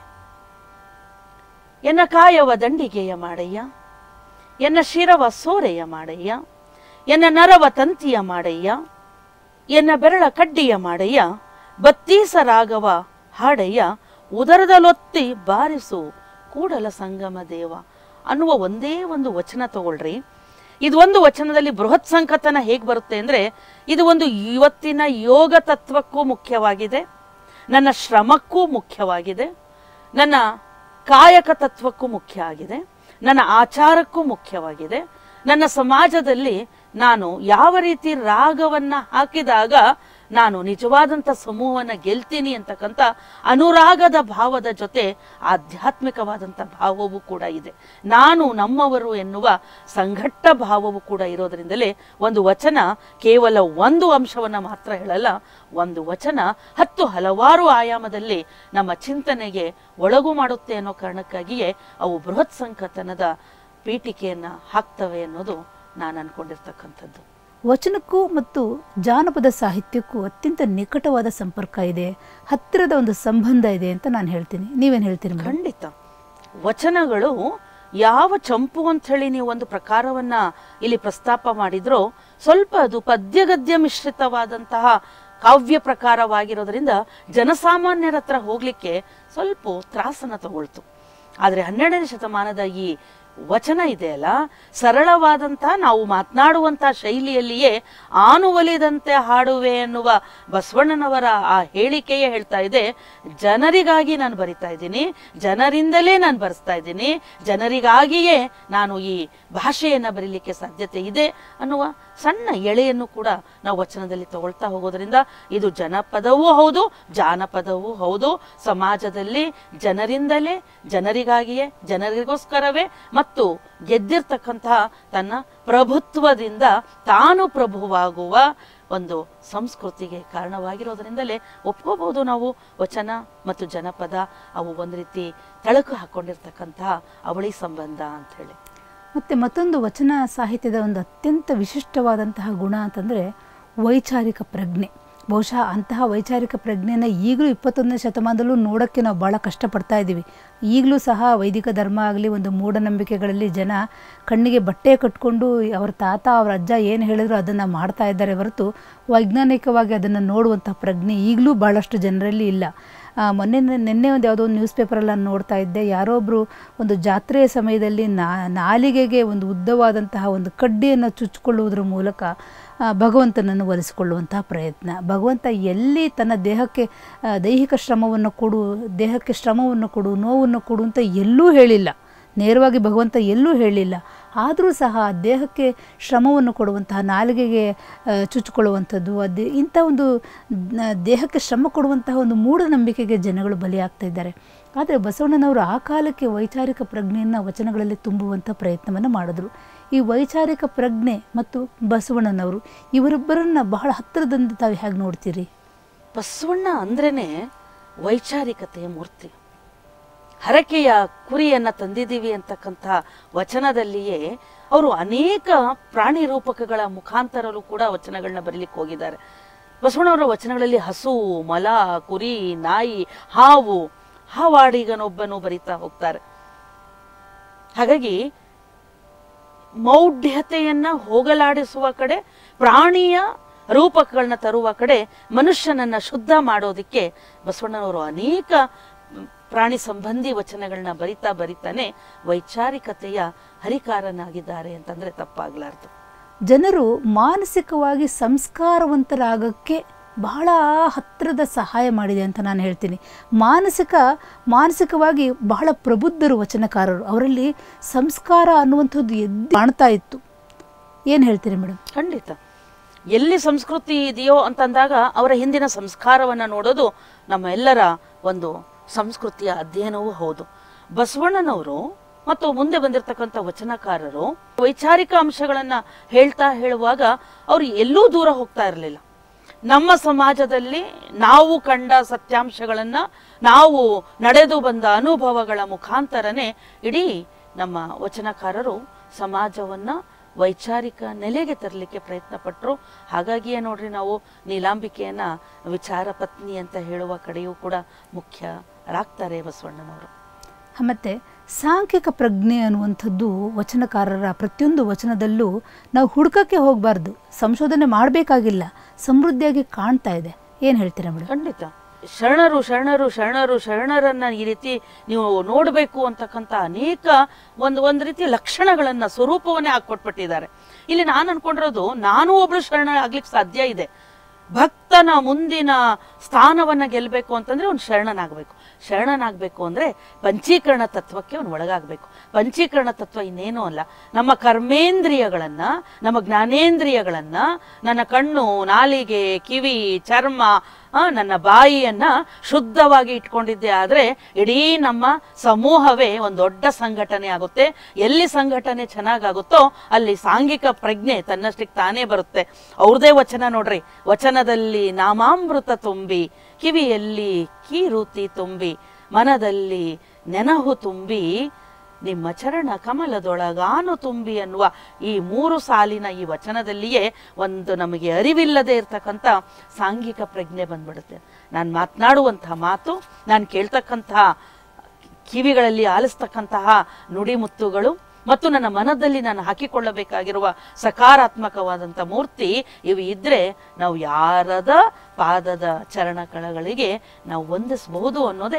ಎನ್ನ ಕಾಯವ ದಂಡಿಗೆಯ ಮಾಡಯ್ಯ ಎನ್ನ ಶಿರವ ಸೋರೆಯ ಮಾಡಯ್ಯ ಎನ್ನ ನರವ ತಂತಿಯ ಮಾಡಯ್ಯ ಎನ್ನ ಬೆರಳ ಕಡ್ಡಿಯ ಮಾಡಯ್ಯ ಬತ್ತೀಸ ರಾಗವ ಹಾಡಯ್ಯ ಉದರದಲೊತ್ತಿ ಬಾರಿಸು ಕೂಡಲ ಸಂಗಮ ದೇವ ಅನ್ನುವ ಒಂದೇ ಒಂದು ವಚನ ತಗೊಳ್ರಿ ಇದು ಒಂದು ವಚನದಲ್ಲಿ ಬೃಹತ್ ಸಂಕತನ ಹೇಗೆ ಬರುತ್ತೆ ಅಂದ್ರೆ ಇದು ಒಂದು ಇವತ್ತಿನ ಯೋಗ ತತ್ವಕ್ಕೂ ಮುಖ್ಯವಾಗಿದೆ ನನ್ನ ಶ್ರಮಕ್ಕೂ ಮುಖ್ಯವಾಗಿದೆ ನನ್ನ ಕಾಯಕ ತತ್ವಕ್ಕೂ ಮುಖ್ಯ ಆಗಿದೆ ನನ್ನ ಆಚಾರಕ್ಕೂ ಮುಖ್ಯವಾಗಿದೆ ನನ್ನ ಸಮಾಜದಲ್ಲಿ ನಾನು ಯಾವ ರೀತಿ ರಾಗವನ್ನ ಹಾಕಿದಾಗ ನಾನು ನಿಜವಾದಂಥ ಸಮೂಹವನ್ನ ಗೆಲ್ತೀನಿ ಅಂತಕ್ಕಂಥ ಅನುರಾಗದ ಭಾವದ ಜೊತೆ ಆಧ್ಯಾತ್ಮಿಕವಾದಂಥ ಭಾವವೂ ಕೂಡ ಇದೆ ನಾನು ನಮ್ಮವರು ಎನ್ನುವ ಸಂಘಟ್ಟ ಭಾವವು ಕೂಡ ಇರೋದ್ರಿಂದಲೇ ಒಂದು ವಚನ ಕೇವಲ ಒಂದು ಅಂಶವನ್ನ ಮಾತ್ರ ಹೇಳಲ್ಲ ಒಂದು ವಚನ ಹತ್ತು ಹಲವಾರು ಆಯಾಮದಲ್ಲಿ ನಮ್ಮ ಚಿಂತನೆಗೆ ಒಳಗು ಮಾಡುತ್ತೆ ಅನ್ನೋ ಕಾರಣಕ್ಕಾಗಿಯೇ ಅವು ಬೃಹತ್ ಸಂಕಥನದ ಪೀಠಿಕೆಯನ್ನ ಹಾಕ್ತವೆ ಅನ್ನೋದು ನಾನು ಅನ್ಕೊಂಡಿರ್ತಕ್ಕಂಥದ್ದು ವಚನಕ್ಕೂ ಮತ್ತು ಜಾನಪದ ಸಾಹಿತ್ಯಕ್ಕೂ ಅತ್ಯಂತ ನಿಕಟವಾದ ಸಂಪರ್ಕ ಇದೆ ಹತ್ತಿರದ ಒಂದು ಸಂಬಂಧ ಇದೆ ಅಂತ ನಾನು ಹೇಳ್ತೀನಿ ನೀವೇನು ಹೇಳ್ತೀರಿ ಮೇಡಮ್ ಖಂಡಿತ ವಚನಗಳು ಯಾವ ಚಂಪು ಅಂತ ಹೇಳಿ ನೀವು ಒಂದು ಪ್ರಕಾರವನ್ನ ಇಲ್ಲಿ ಪ್ರಸ್ತಾಪ ಮಾಡಿದ್ರೋ ಸ್ವಲ್ಪ ಅದು ಪದ್ಯಗದ್ಯ ಮಿಶ್ರಿತವಾದಂತಹ ಕಾವ್ಯ ಪ್ರಕಾರವಾಗಿರೋದ್ರಿಂದ ಜನಸಾಮಾನ್ಯರ ಹತ್ರ ಹೋಗ್ಲಿಕ್ಕೆ ಸ್ವಲ್ಪ ತ್ರಾಸನ ತಗೊಳ್ತು ಆದ್ರೆ ಹನ್ನೆರಡನೇ ಶತಮಾನದ ಈ ವಚನ ಇದೆಯಲ್ಲ ಸರಳವಾದಂಥ ನಾವು ಮಾತನಾಡುವಂಥ ಶೈಲಿಯಲ್ಲಿಯೇ ಆನುವಲಿದಂತೆ ಹಾಡುವೆ ಎನ್ನುವ ಬಸವಣ್ಣನವರ ಆ ಹೇಳಿಕೆಯೇ ಹೇಳ್ತಾ ಇದೆ ಜನರಿಗಾಗಿ ನಾನು ಬರಿತಾ ಇದ್ದೀನಿ ಜನರಿಂದಲೇ ನಾನು ಬರೆಸ್ತಾ ಇದ್ದೀನಿ ಜನರಿಗಾಗಿಯೇ ನಾನು ಈ ಭಾಷೆಯನ್ನು ಬರೀಲಿಕ್ಕೆ ಸಾಧ್ಯತೆ ಇದೆ ಅನ್ನುವ ಸಣ್ಣ ಎಳೆಯನ್ನು ಕೂಡ ನಾವು ವಚನದಲ್ಲಿ ತಗೊಳ್ತಾ ಹೋಗೋದ್ರಿಂದ ಇದು ಜನಪದವೂ ಹೌದು ಜಾನಪದವೂ ಹೌದು ಸಮಾಜದಲ್ಲಿ ಜನರಿಂದಲೇ ಜನರಿಗಾಗಿಯೇ ಜನರಿಗೋಸ್ಕರವೇ ಮತ್ತು ಗೆದ್ದಿರ್ತಕ್ಕಂತಹ ತನ್ನ ಪ್ರಭುತ್ವದಿಂದ ತಾನು ಪ್ರಭುವಾಗುವ ಒಂದು ಸಂಸ್ಕೃತಿಗೆ ಕಾರಣವಾಗಿರೋದ್ರಿಂದಲೇ ಒಪ್ಕೋಬಹುದು ನಾವು ವಚನ ಮತ್ತು ಜನಪದ ಅವು ಒಂದು ರೀತಿ ತಳಕು ಹಾಕೊಂಡಿರ್ತಕ್ಕಂತಹ ಅವಳಿ ಸಂಬಂಧ ಅಂತ ಹೇಳಿ ಮತ್ತು ಮತ್ತೊಂದು ವಚನ ಸಾಹಿತ್ಯದ ಒಂದು ಅತ್ಯಂತ ವಿಶಿಷ್ಟವಾದಂತಹ ಗುಣ ಅಂತಂದರೆ ವೈಚಾರಿಕ ಪ್ರಜ್ಞೆ ಬಹುಶಃ ಅಂತಹ ವೈಚಾರಿಕ ಪ್ರಜ್ಞೆನ ಈಗಲೂ ಇಪ್ಪತ್ತೊಂದನೇ ಶತಮಾನದಲ್ಲೂ ನೋಡೋಕ್ಕೆ ನಾವು ಭಾಳ ಕಷ್ಟಪಡ್ತಾ ಇದ್ದೀವಿ ಈಗಲೂ ಸಹ ವೈದಿಕ ಧರ್ಮ ಆಗಲಿ ಒಂದು ಮೂಢನಂಬಿಕೆಗಳಲ್ಲಿ ಜನ ಕಣ್ಣಿಗೆ ಬಟ್ಟೆ ಕಟ್ಕೊಂಡು ಅವ್ರ ತಾತ ಅವ್ರ ಅಜ್ಜ ಏನು ಹೇಳಿದ್ರು ಅದನ್ನು ಮಾಡ್ತಾ ಇದ್ದಾರೆ ಹೊರತು ವೈಜ್ಞಾನಿಕವಾಗಿ ಅದನ್ನು ನೋಡುವಂಥ ಪ್ರಜ್ಞೆ ಈಗಲೂ ಭಾಳಷ್ಟು ಜನರಲ್ಲಿ ಇಲ್ಲ ಆ, ಮೊನ್ನೆ ನಿನ್ನೆ ಒಂದು ಯಾವುದೋ ಒಂದು ನ್ಯೂಸ್ ಪೇಪರಲ್ಲಿ ನಾನು ನೋಡ್ತಾ ಇದ್ದೆ ಯಾರೊಬ್ಬರು ಒಂದು ಜಾತ್ರೆಯ ಸಮಯದಲ್ಲಿ ನಾ ನಾಲಿಗೆಗೆ ಒಂದು ಉದ್ದವಾದಂತಹ ಒಂದು ಕಡ್ಡಿಯನ್ನು ಚುಚ್ಚಿಕೊಳ್ಳುವುದರ ಮೂಲಕ ಆ, ಭಗವಂತನನ್ನು ಒಲಿಸಿಕೊಳ್ಳುವಂತಹ ಪ್ರಯತ್ನ ಭಗವಂತ ಎಲ್ಲಿ ತನ್ನ ದೇಹಕ್ಕೆ ಆ, ದೈಹಿಕ ಶ್ರಮವನ್ನು ಕೊಡು ದೇಹಕ್ಕೆ ಶ್ರಮವನ್ನು ಕೊಡು ನೋವನ್ನು ಕೊಡು ಅಂತ ಎಲ್ಲೂ ಹೇಳಿಲ್ಲ ನೇರವಾಗಿ ಭಗವಂತ ಎಲ್ಲೂ ಹೇಳಿಲ್ಲ ಆದರೂ ಸಹ ದೇಹಕ್ಕೆ ಶ್ರಮವನ್ನು ಕೊಡುವಂತಹ ನಾಲಿಗೆಗೆ ಆ, ಚುಚ್ಚಿಕೊಳ್ಳುವಂಥದ್ದು ಅದು ಇಂಥ ಒಂದು ನ- ದೇಹಕ್ಕೆ ಶ್ರಮ ಕೊಡುವಂತಹ ಒಂದು ಮೂಢನಂಬಿಕೆಗೆ ಜನಗಳು ಬಲಿಯಾಗ್ತಾ ಇದ್ದಾರೆ ಆದರೆ ಬಸವಣ್ಣನವರು ಆ ಕಾಲಕ್ಕೆ ವೈಚಾರಿಕ ಪ್ರಜ್ಞೆಯನ್ನು ವಚನಗಳಲ್ಲಿ ತುಂಬುವಂಥ ಪ್ರಯತ್ನವನ್ನು ಮಾಡಿದ್ರು ಈ ವೈಚಾರಿಕ ಪ್ರಜ್ಞೆ ಮತ್ತು ಬಸವಣ್ಣನವರು ಇವರಿಬ್ಬರನ್ನ ಬಹಳ ಹತ್ತಿರದಿಂದ ತಾವು ಹೇಗೆ ನೋಡ್ತೀರಿ ಬಸವಣ್ಣ ಅಂದ್ರೇನೆ ವೈಚಾರಿಕತೆಯ ಮೂರ್ತಿ ಹರಕೆಯ ಕುರಿಯನ್ನ ತಂದಿದ್ದೀವಿ ಅಂತಕ್ಕಂಥ ವಚನದಲ್ಲಿಯೇ ಅವರು ಅನೇಕ ಪ್ರಾಣಿ ರೂಪಕಗಳ ಮುಖಾಂತರಲ್ಲೂ ಕೂಡ ವಚನಗಳನ್ನ ಬರೀಲಿಕ್ಕೆ ಹೋಗಿದ್ದಾರೆ ಬಸವಣ್ಣವರ ವಚನಗಳಲ್ಲಿ ಹಸು ಮಲ ಕುರಿ ನಾಯಿ ಹಾವು ಹಾವಾಡಿಗನೊಬ್ಬನು ಬರಿತಾ ಹೋಗ್ತಾರೆ ಹಾಗಾಗಿ ಮೌಢ್ಯತೆಯನ್ನ ಹೋಗಲಾಡಿಸುವ ಕಡೆ ಪ್ರಾಣಿಯ ರೂಪಕಗಳನ್ನ ತರುವ ಕಡೆ ಮನುಷ್ಯನನ್ನ ಶುದ್ಧ ಮಾಡೋದಕ್ಕೆ ಬಸವಣ್ಣನವರು ಅನೇಕ ಪ್ರಾಣಿ ಸಂಬಂಧಿ ವಚನಗಳನ್ನ ಬರಿತಾ ಬರಿತಾನೆ ವೈಚಾರಿಕತೆಯ ಹರಿಕಾರನಾಗಿದ್ದಾರೆ ಅಂತಂದ್ರೆ ತಪ್ಪಾಗ್ಲಾರ್ದು ಜನರು ಮಾನಸಿಕವಾಗಿ ಸಂಸ್ಕಾರವಂತರಾಗಕ್ಕೆ ಬಹಳ ಹತ್ತಿರದ ಸಹಾಯ ಮಾಡಿದೆ ಅಂತ ನಾನು ಹೇಳ್ತೀನಿ ಮಾನಸಿಕ ಮಾನಸಿಕವಾಗಿ ಬಹಳ ಪ್ರಬುದ್ಧರು ವಚನಕಾರರು ಅವರಲ್ಲಿ ಸಂಸ್ಕಾರ ಅನ್ನುವಂಥದ್ದು ಎದ್ದು ಕಾಣ್ತಾ ಇತ್ತು ಏನು ಹೇಳ್ತೀರಿ ಮೇಡಮ್ ಖಂಡಿತ ಎಲ್ಲಿ ಸಂಸ್ಕೃತಿ ಇದೆಯೋ ಅಂತಂದಾಗ ಅವರ ಹಿಂದಿನ ಸಂಸ್ಕಾರವನ್ನು ನೋಡೋದು ನಮ್ಮ ಎಲ್ಲರ ಒಂದು ಸಂಸ್ಕೃತಿಯ ಅಧ್ಯಯನವೂ ಹೌದು ಬಸವಣ್ಣನವರು ಮತ್ತು ಮುಂದೆ ಬಂದಿರತಕ್ಕಂಥ ವಚನಕಾರರು ವೈಚಾರಿಕ ಅಂಶಗಳನ್ನ ಹೇಳ್ತಾ ಹೇಳುವಾಗ ಅವರು ಎಲ್ಲೂ ದೂರ ಹೋಗ್ತಾ ಇರಲಿಲ್ಲ ನಮ್ಮ ಸಮಾಜದಲ್ಲಿ ನಾವು ಕಂಡ ಸತ್ಯಾಂಶಗಳನ್ನ ನಾವು ನಡೆದು ಬಂದ ಅನುಭವಗಳ ಮುಖಾಂತರನೇ ಇಡೀ ನಮ್ಮ ವಚನಕಾರರು ಸಮಾಜವನ್ನ ವೈಚಾರಿಕ ನೆಲೆಗೆ ತರಲಿಕ್ಕೆ ಪ್ರಯತ್ನ ಪಟ್ಟರು ಹಾಗಾಗಿಯೇ ನೋಡ್ರಿ ನಾವು ನೀಲಾಂಬಿಕೆಯನ್ನ ವಿಚಾರ ಪತ್ನಿ ಅಂತ ಹೇಳುವ ಕಡೆಯೂ ಕೂಡ ಮುಖ್ಯರಾಗ್ತಾರೆ ಬಸವಣ್ಣನವರು ಮತ್ತು ಸಾಂಖ್ಯಿಕ ಪ್ರಜ್ಞೆ ಅನ್ನುವಂಥದ್ದು ವಚನಕಾರರ ಪ್ರತಿಯೊಂದು ವಚನದಲ್ಲೂ ನಾವು ಹುಡುಕಕ್ಕೆ ಹೋಗಬಾರ್ದು ಸಂಶೋಧನೆ ಮಾಡಬೇಕಾಗಿಲ್ಲ ಸಮೃದ್ಧಿಯಾಗಿ ಕಾಣ್ತಾ ಇದೆ ಏನು ಹೇಳ್ತೀರಾ ಮೇಡಮ್ ಖಂಡಿತ ಶರಣರು ಶರಣರು ಶರಣರು ಶರಣರನ್ನ ಈ ರೀತಿ ನೀವು ನೋಡಬೇಕು ಅಂತಕ್ಕಂಥ ಅನೇಕ ಒಂದು ಒಂದು ರೀತಿಯ ಲಕ್ಷಣಗಳನ್ನ ಸ್ವರೂಪವನ್ನೇ ಹಾಕೊಟ್ಬಿಟ್ಟಿದ್ದಾರೆ ಇಲ್ಲಿ ನಾನು ಅನ್ಕೊಂಡಿರೋದು ನಾನು ಒಬ್ಳು ಶರಣ ಆಗ್ಲಿಕ್ಕೆ ಸಾಧ್ಯ ಇದೆ ಭಕ್ತನ ಮುಂದಿನ ಸ್ಥಾನವನ್ನ ಗೆಲ್ಲಬೇಕು ಅಂತಂದ್ರೆ ಅವ್ನು ಶರಣನಾಗಬೇಕು ಶರಣನಾಗಬೇಕು ಅಂದ್ರೆ ಪಂಚೀಕರಣ ತತ್ವಕ್ಕೆ ಅವನು ಒಳಗಾಗಬೇಕು ಪಂಚೀಕರಣ ತತ್ವ ಇನ್ನೇನೂ ಅಲ್ಲ ನಮ್ಮ ಕರ್ಮೇಂದ್ರಿಯಗಳನ್ನ ನಮ್ಮ ಜ್ಞಾನೇಂದ್ರಿಯಗಳನ್ನ ನನ್ನ ಕಣ್ಣು ನಾಲಿಗೆ ಕಿವಿ ಚರ್ಮ ಆ, ನನ್ನ ಬಾಯಿಯನ್ನ ಶುದ್ಧವಾಗಿ ಇಟ್ಕೊಂಡಿದ್ದೆ ಆದ್ರೆ ಇಡೀ ನಮ್ಮ ಸಮೂಹವೇ ಒಂದು ದೊಡ್ಡ ಸಂಘಟನೆ ಆಗುತ್ತೆ ಎಲ್ಲಿ ಸಂಘಟನೆ ಚೆನ್ನಾಗಾಗುತ್ತೋ ಅಲ್ಲಿ ಸಾಂಘಿಕ ಪ್ರಜ್ಞೆ ತನ್ನಷ್ಟಕ್ಕೆ ತಾನೇ ಬರುತ್ತೆ ಅವ್ರದೇ ವಚನ ನೋಡ್ರಿ ವಚನದಲ್ಲಿ ನಾಮಾಮೃತ ತುಂಬಿ ಕಿವಿಯಲ್ಲಿ ಕೀರುತಿ ತುಂಬಿ ಮನದಲ್ಲಿ ನೆನಹು ತುಂಬಿ ನಿಮ್ಮ ಚರಣ ಕಮಲದೊಳಗಾನು ತುಂಬಿ ಅನ್ನುವ ಈ ಮೂರು ಸಾಲಿನ ಈ ವಚನದಲ್ಲಿಯೇ ಒಂದು ನಮಗೆ ಅರಿವಿಲ್ಲದೆ ಇರತಕ್ಕಂಥ ಸಾಂಘಿಕ ಪ್ರಜ್ಞೆ ಬಂದ್ಬಿಡುತ್ತೆ ನಾನು ಮಾತನಾಡುವಂತಹ ಮಾತು ನಾನು ಕೇಳ್ತಕ್ಕಂತಹ ಕಿವಿಗಳಲ್ಲಿ ಆಲಿಸ್ತಕ್ಕಂತಹ ನುಡಿಮುತ್ತುಗಳು ಮತ್ತು ನನ್ನ ಮನದಲ್ಲಿ ನಾನು ಹಾಕಿಕೊಳ್ಳಬೇಕಾಗಿರುವ ಸಕಾರಾತ್ಮಕವಾದಂಥ ಮೂರ್ತಿ ಇವು ಇದ್ರೆ ನಾವು ಯಾರದ ಪಾದದ ಚರಣಕಳಗಳಿಗೆ ನಾವು ಹೊಂದಿಸಬಹುದು ಅನ್ನೋದೇ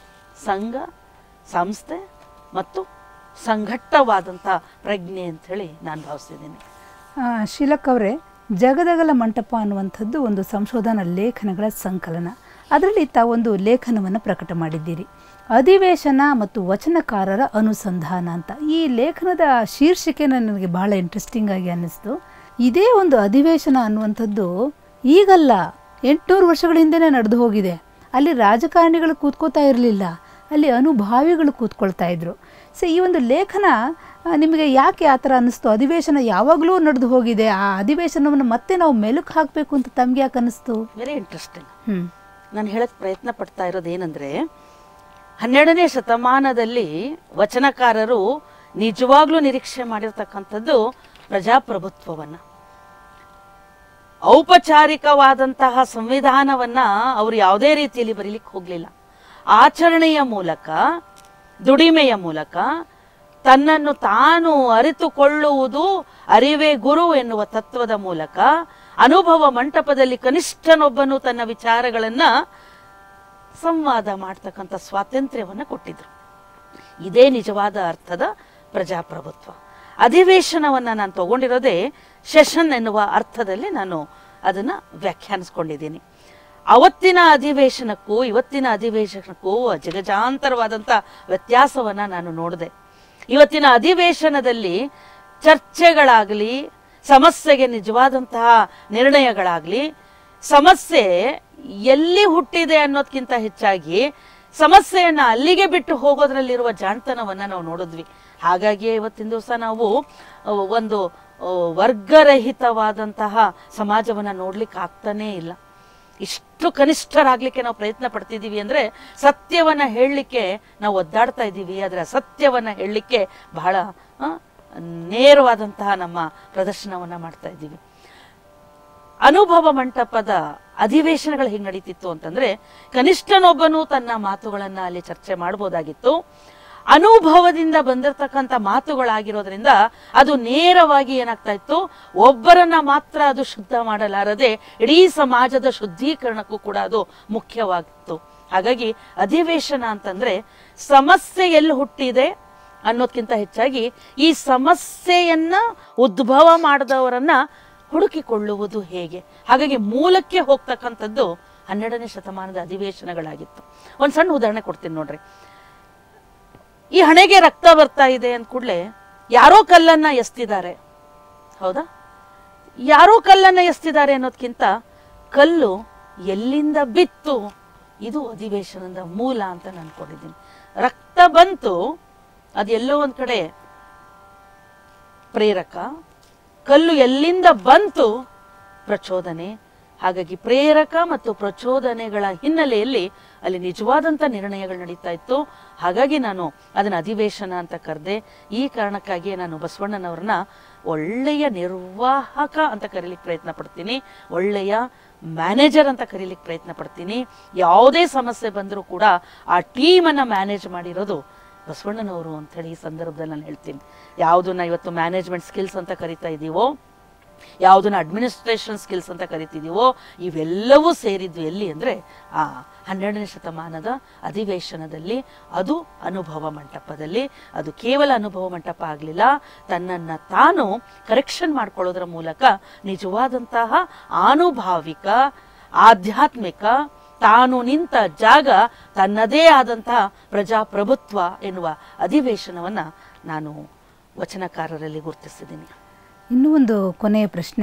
ಸಂಘ ಸಂಸ್ಥೆ ಮತ್ತು ಸಂಘಟ್ಟವಾದಂಥ ಪ್ರಜ್ಞೆ ಅಂತ ಹೇಳಿ ನಾನು ಭಾವಿಸ್ತಿದ್ದೀನಿ ಆ, ಶೀಲಕ್ ಅವರೇ ಜಗದಗಲ ಮಂಟಪ ಅನ್ನುವಂಥದ್ದು ಒಂದು ಸಂಶೋಧನಾ ಲೇಖನಗಳ ಸಂಕಲನ ಅದರಲ್ಲಿ ತಾವೊಂದು ಲೇಖನವನ್ನು ಪ್ರಕಟ ಮಾಡಿದ್ದೀರಿ ಅಧಿವೇಶನ ಮತ್ತು ವಚನಕಾರರ ಅನುಸಂಧಾನ ಅಂತ ಈ ಲೇಖನದ ಶೀರ್ಷಿಕೆ ನನಗೆ ಬಹಳ ಇಂಟ್ರೆಸ್ಟಿಂಗ್ ಆಗಿ ಅನ್ನಿಸ್ತು ಇದೇ ಒಂದು ಅಧಿವೇಶನ ಅನ್ನುವಂಥದ್ದು ಈಗಲ್ಲ ಎಂಟುನೂರು ವರ್ಷಗಳ ಹಿಂದೆನೇ ನಡೆದು ಹೋಗಿದೆ ಅಲ್ಲಿ ರಾಜಕಾರಣಿಗಳು ಕೂತ್ಕೋತಾ ಇರಲಿಲ್ಲ ಅಲ್ಲಿ ಅನುಭಾವಿಗಳು ಕೂತ್ಕೊಳ್ತಾ ಇದ್ರು ಸೊ ಈ ಒಂದು ಲೇಖನ ಆ, ನಿಮಗೆ ಯಾಕೆ ಆ ಥರ ಅನ್ನಿಸ್ತು ಅಧಿವೇಶನ ಯಾವಾಗಲೂ ನಡೆದು ಹೋಗಿದೆ ಆ ಅಧಿವೇಶನವನ್ನು ಮತ್ತೆ ನಾವು ಮೆಲುಕು ಹಾಕಬೇಕು ಅಂತ ತಮ್ಗೆ ಯಾಕೆ ಅನ್ನಿಸ್ತು ವೆರಿ ಇಂಟ್ರೆಸ್ಟಿಂಗ್ ಹ್ಮ್ ನಾನು ಹೇಳಕ್ ಪ್ರಯತ್ನ ಪಡ್ತಾ ಇರೋದೇನೆಂದ್ರೆ ಹನ್ನೆರಡನೇ ಶತಮಾನದಲ್ಲಿ ವಚನಕಾರರು ನಿಜವಾಗ್ಲೂ ನಿರೀಕ್ಷೆ ಮಾಡಿರ್ತಕ್ಕಂಥದ್ದು ಪ್ರಜಾಪ್ರಭುತ್ವವನ್ನ ಔಪಚಾರಿಕವಾದಂತಹ ಸಂವಿಧಾನವನ್ನ ಅವರು ಯಾವುದೇ ರೀತಿಯಲ್ಲಿ ಬರೀಲಿಕ್ಕೆ ಹೋಗ್ಲಿಲ್ಲ ಆಚರಣೆಯ ಮೂಲಕ ದುಡಿಮೆಯ ಮೂಲಕ ತನ್ನನ್ನು ತಾನು ಅರಿತುಕೊಳ್ಳುವುದು ಅರಿವೇ ಗುರು ಎನ್ನುವ ತತ್ವದ ಮೂಲಕ ಅನುಭವ ಮಂಟಪದಲ್ಲಿ ಕನಿಷ್ಠನೊಬ್ಬನು ತನ್ನ ವಿಚಾರಗಳನ್ನ ಸಂವಾದ ಮಾಡ್ತಕ್ಕಂಥ ಸ್ವಾತಂತ್ರ್ಯವನ್ನು ಕೊಟ್ಟಿದ್ರು ಇದೇ ನಿಜವಾದ ಅರ್ಥದ ಪ್ರಜಾಪ್ರಭುತ್ವ ಅಧಿವೇಶನವನ್ನ ನಾನು ತಗೊಂಡಿರೋದೇ ಸೆಷನ್ ಎನ್ನುವ ಅರ್ಥದಲ್ಲಿ ನಾನು ಅದನ್ನ ವ್ಯಾಖ್ಯಾನಿಸ್ಕೊಂಡಿದ್ದೀನಿ ಅವತ್ತಿನ ಅಧಿವೇಶನಕ್ಕೂ ಇವತ್ತಿನ ಅಧಿವೇಶನಕ್ಕೂ ಜಗಜಾಂತರವಾದಂಥ ವ್ಯತ್ಯಾಸವನ್ನ ನಾನು ನೋಡಿದೆ ಇವತ್ತಿನ ಅಧಿವೇಶನದಲ್ಲಿ ಚರ್ಚೆಗಳಾಗಲಿ ಸಮಸ್ಯೆಗೆ ನಿಜವಾದಂತಹ ನಿರ್ಣಯಗಳಾಗಲಿ ಸಮಸ್ಯೆ ಎಲ್ಲಿ ಹುಟ್ಟಿದೆ ಅನ್ನೋದಕ್ಕಿಂತ ಹೆಚ್ಚಾಗಿ ಸಮಸ್ಯೆಯನ್ನ ಅಲ್ಲಿಗೆ ಬಿಟ್ಟು ಹೋಗೋದ್ರಲ್ಲಿರುವ ಜಾಣತನವನ್ನ ನಾವು ನೋಡಿದ್ವಿ ಹಾಗಾಗಿಯೇ ಇವತ್ತಿನ ದಿವಸ ನಾವು ಆ, ಒಂದು ಆ, ವರ್ಗರಹಿತವಾದಂತಹ ಸಮಾಜವನ್ನ ನೋಡ್ಲಿಕ್ಕೆ ಆಗ್ತಾನೇ ಇಲ್ಲ ಇಷ್ಟು ಕನಿಷ್ಠರಾಗ್ಲಿಕ್ಕೆ ನಾವು ಪ್ರಯತ್ನ ಪಡ್ತಿದ್ದೀವಿ ಅಂದ್ರೆ ಸತ್ಯವನ್ನ ಹೇಳಲಿಕ್ಕೆ ನಾವು ಒದ್ದಾಡ್ತಾ ಇದ್ದೀವಿ ಆದ್ರೆ ಸತ್ಯವನ್ನ ಹೇಳಲಿಕ್ಕೆ ಬಹಳ ಆ, ನೇರವಾದಂತಹ ನಮ್ಮ ಪ್ರದರ್ಶನವನ್ನ ಮಾಡ್ತಾ ಇದ್ದೀವಿ ಅನುಭವ ಮಂಟಪದ ಅಧಿವೇಶನಗಳು ಹೆಂಗ್ ನಡೀತಿತ್ತು ಅಂತಂದ್ರೆ ಕನಿಷ್ಠನೊಬ್ಬನು ತನ್ನ ಮಾತುಗಳನ್ನ ಅಲ್ಲಿ ಚರ್ಚೆ ಮಾಡಬಹುದಾಗಿತ್ತು ಅನುಭವದಿಂದ ಬಂದಿರತಕ್ಕಂಥ ಮಾತುಗಳಾಗಿರೋದ್ರಿಂದ ಅದು ನೇರವಾಗಿ ಏನಾಗ್ತಾ ಇತ್ತು ಒಬ್ಬರನ್ನ ಮಾತ್ರ ಅದು ಶುದ್ಧ ಮಾಡಲಾರದೆ ಇಡೀ ಸಮಾಜದ ಶುದ್ಧೀಕರಣಕ್ಕೂ ಕೂಡ ಅದು ಮುಖ್ಯವಾಗಿತ್ತು ಹಾಗಾಗಿ ಅಧಿವೇಶನ ಅಂತಂದ್ರೆ ಸಮಸ್ಯೆ ಎಲ್ಲಿ ಹುಟ್ಟಿದೆ ಅನ್ನೋದ್ಕಿಂತ ಹೆಚ್ಚಾಗಿ ಈ ಸಮಸ್ಯೆಯನ್ನ ಉದ್ಭವ ಮಾಡಿದವರನ್ನ ಹುಡುಕಿಕೊಳ್ಳುವುದು ಹೇಗೆ ಹಾಗಾಗಿ ಮೂಲಕ್ಕೆ ಹೋಗ್ತಕ್ಕಂಥದ್ದು ಹನ್ನೆರಡನೇ ಶತಮಾನದ ಅಧಿವೇಶನಗಳಾಗಿತ್ತು ಒಂದು ಸಣ್ಣ ಉದಾಹರಣೆ ಕೊಡ್ತೀನಿ ನೋಡ್ರಿ ಈ ಹಣೆಗೆ ರಕ್ತ ಬರ್ತಾ ಇದೆ ಅಂದ ಕೂಡಲೇ ಯಾರೋ ಕಲ್ಲನ್ನ ಎಸ್ತಿದ್ದಾರೆ ಹೌದಾ ಯಾರೋ ಕಲ್ಲನ್ನು ಎಸ್ತಿದ್ದಾರೆ ಅನ್ನೋದಕ್ಕಿಂತ ಕಲ್ಲು ಎಲ್ಲಿಂದ ಬಿತ್ತು ಇದು ಅಧಿವೇಶನದ ಮೂಲ ಅಂತ ನಾನು ಅನ್ಕೊಂಡಿದ್ದೀನಿ ರಕ್ತ ಬಂತು ಅದೆಲ್ಲೋ ಒಂದ್ ಕಡೆ ಪ್ರೇರಕ ಕಲ್ಲು ಎಲ್ಲಿಂದ ಬಂತು ಪ್ರಚೋದನೆ ಹಾಗಾಗಿ ಪ್ರೇರಕ ಮತ್ತು ಪ್ರಚೋದನೆಗಳ ಹಿನ್ನೆಲೆಯಲ್ಲಿ ಅಲ್ಲಿ ನಿಜವಾದಂಥ ನಿರ್ಣಯಗಳು ನಡೀತಾ ಇತ್ತು ಹಾಗಾಗಿ ನಾನು ಅದನ್ನು ಅಧಿವೇಶನ ಅಂತ ಕರೆದೆ ಈ ಕಾರಣಕ್ಕಾಗಿಯೇ ನಾನು ಬಸವಣ್ಣನವ್ರನ್ನ ಒಳ್ಳೆಯ ನಿರ್ವಾಹಕ ಅಂತ ಕರೀಲಿಕ್ಕೆ ಪ್ರಯತ್ನ ಪಡ್ತೀನಿ ಒಳ್ಳೆಯ ಮ್ಯಾನೇಜರ್ ಅಂತ ಕರೀಲಿಕ್ಕೆ ಪ್ರಯತ್ನ ಪಡ್ತೀನಿ ಯಾವುದೇ ಸಮಸ್ಯೆ ಬಂದರೂ ಕೂಡ ಆ ಟೀಮನ್ನು ಮ್ಯಾನೇಜ್ ಮಾಡಿರೋದು ಬಸವಣ್ಣನವರು ಅಂತೇಳಿ ಈ ಸಂದರ್ಭದಲ್ಲಿ ನಾನು ಹೇಳ್ತೀನಿ ಯಾವುದನ್ನ ಇವತ್ತು ಮ್ಯಾನೇಜ್ಮೆಂಟ್ ಸ್ಕಿಲ್ಸ್ ಅಂತ ಕರಿತಾ ಇದ್ದೀವೋ ಯಾವುದನ್ನ ಅಡ್ಮಿನಿಸ್ಟ್ರೇಷನ್ ಸ್ಕಿಲ್ಸ್ ಅಂತ ಕರಿತಿದೀವೋ ಇವೆಲ್ಲವೂ ಸೇರಿದ್ದು ಎಲ್ಲಿ ಅಂದರೆ ಆ ಹನ್ನೆರಡನೇ ಶತಮಾನದ ಅಧಿವೇಶನದಲ್ಲಿ ಅದು ಅನುಭವ ಮಂಟಪದಲ್ಲಿ ಅದು ಕೇವಲ ಅನುಭವ ಮಂಟಪ ಆಗಲಿಲ್ಲ ತನ್ನನ್ನು ತಾನು ಕರೆಕ್ಷನ್ ಮಾಡ್ಕೊಳ್ಳೋದ್ರ ಮೂಲಕ ನಿಜವಾದಂತಹ ಆನುಭಾವಿಕ ಆಧ್ಯಾತ್ಮಿಕ ತಾನು ನಿಂತ ಜಾಗ ತನ್ನದೇ ಆದಂತಹ ಪ್ರಜಾಪ್ರಭುತ್ವ ಎನ್ನುವ ಅಧಿವೇಶನವನ್ನು ನಾನು ವಚನಕಾರರಲ್ಲಿ ಗುರುತಿಸಿದ್ದೀನಿ ಇನ್ನೂ ಒಂದು ಕೊನೆಯ ಪ್ರಶ್ನೆ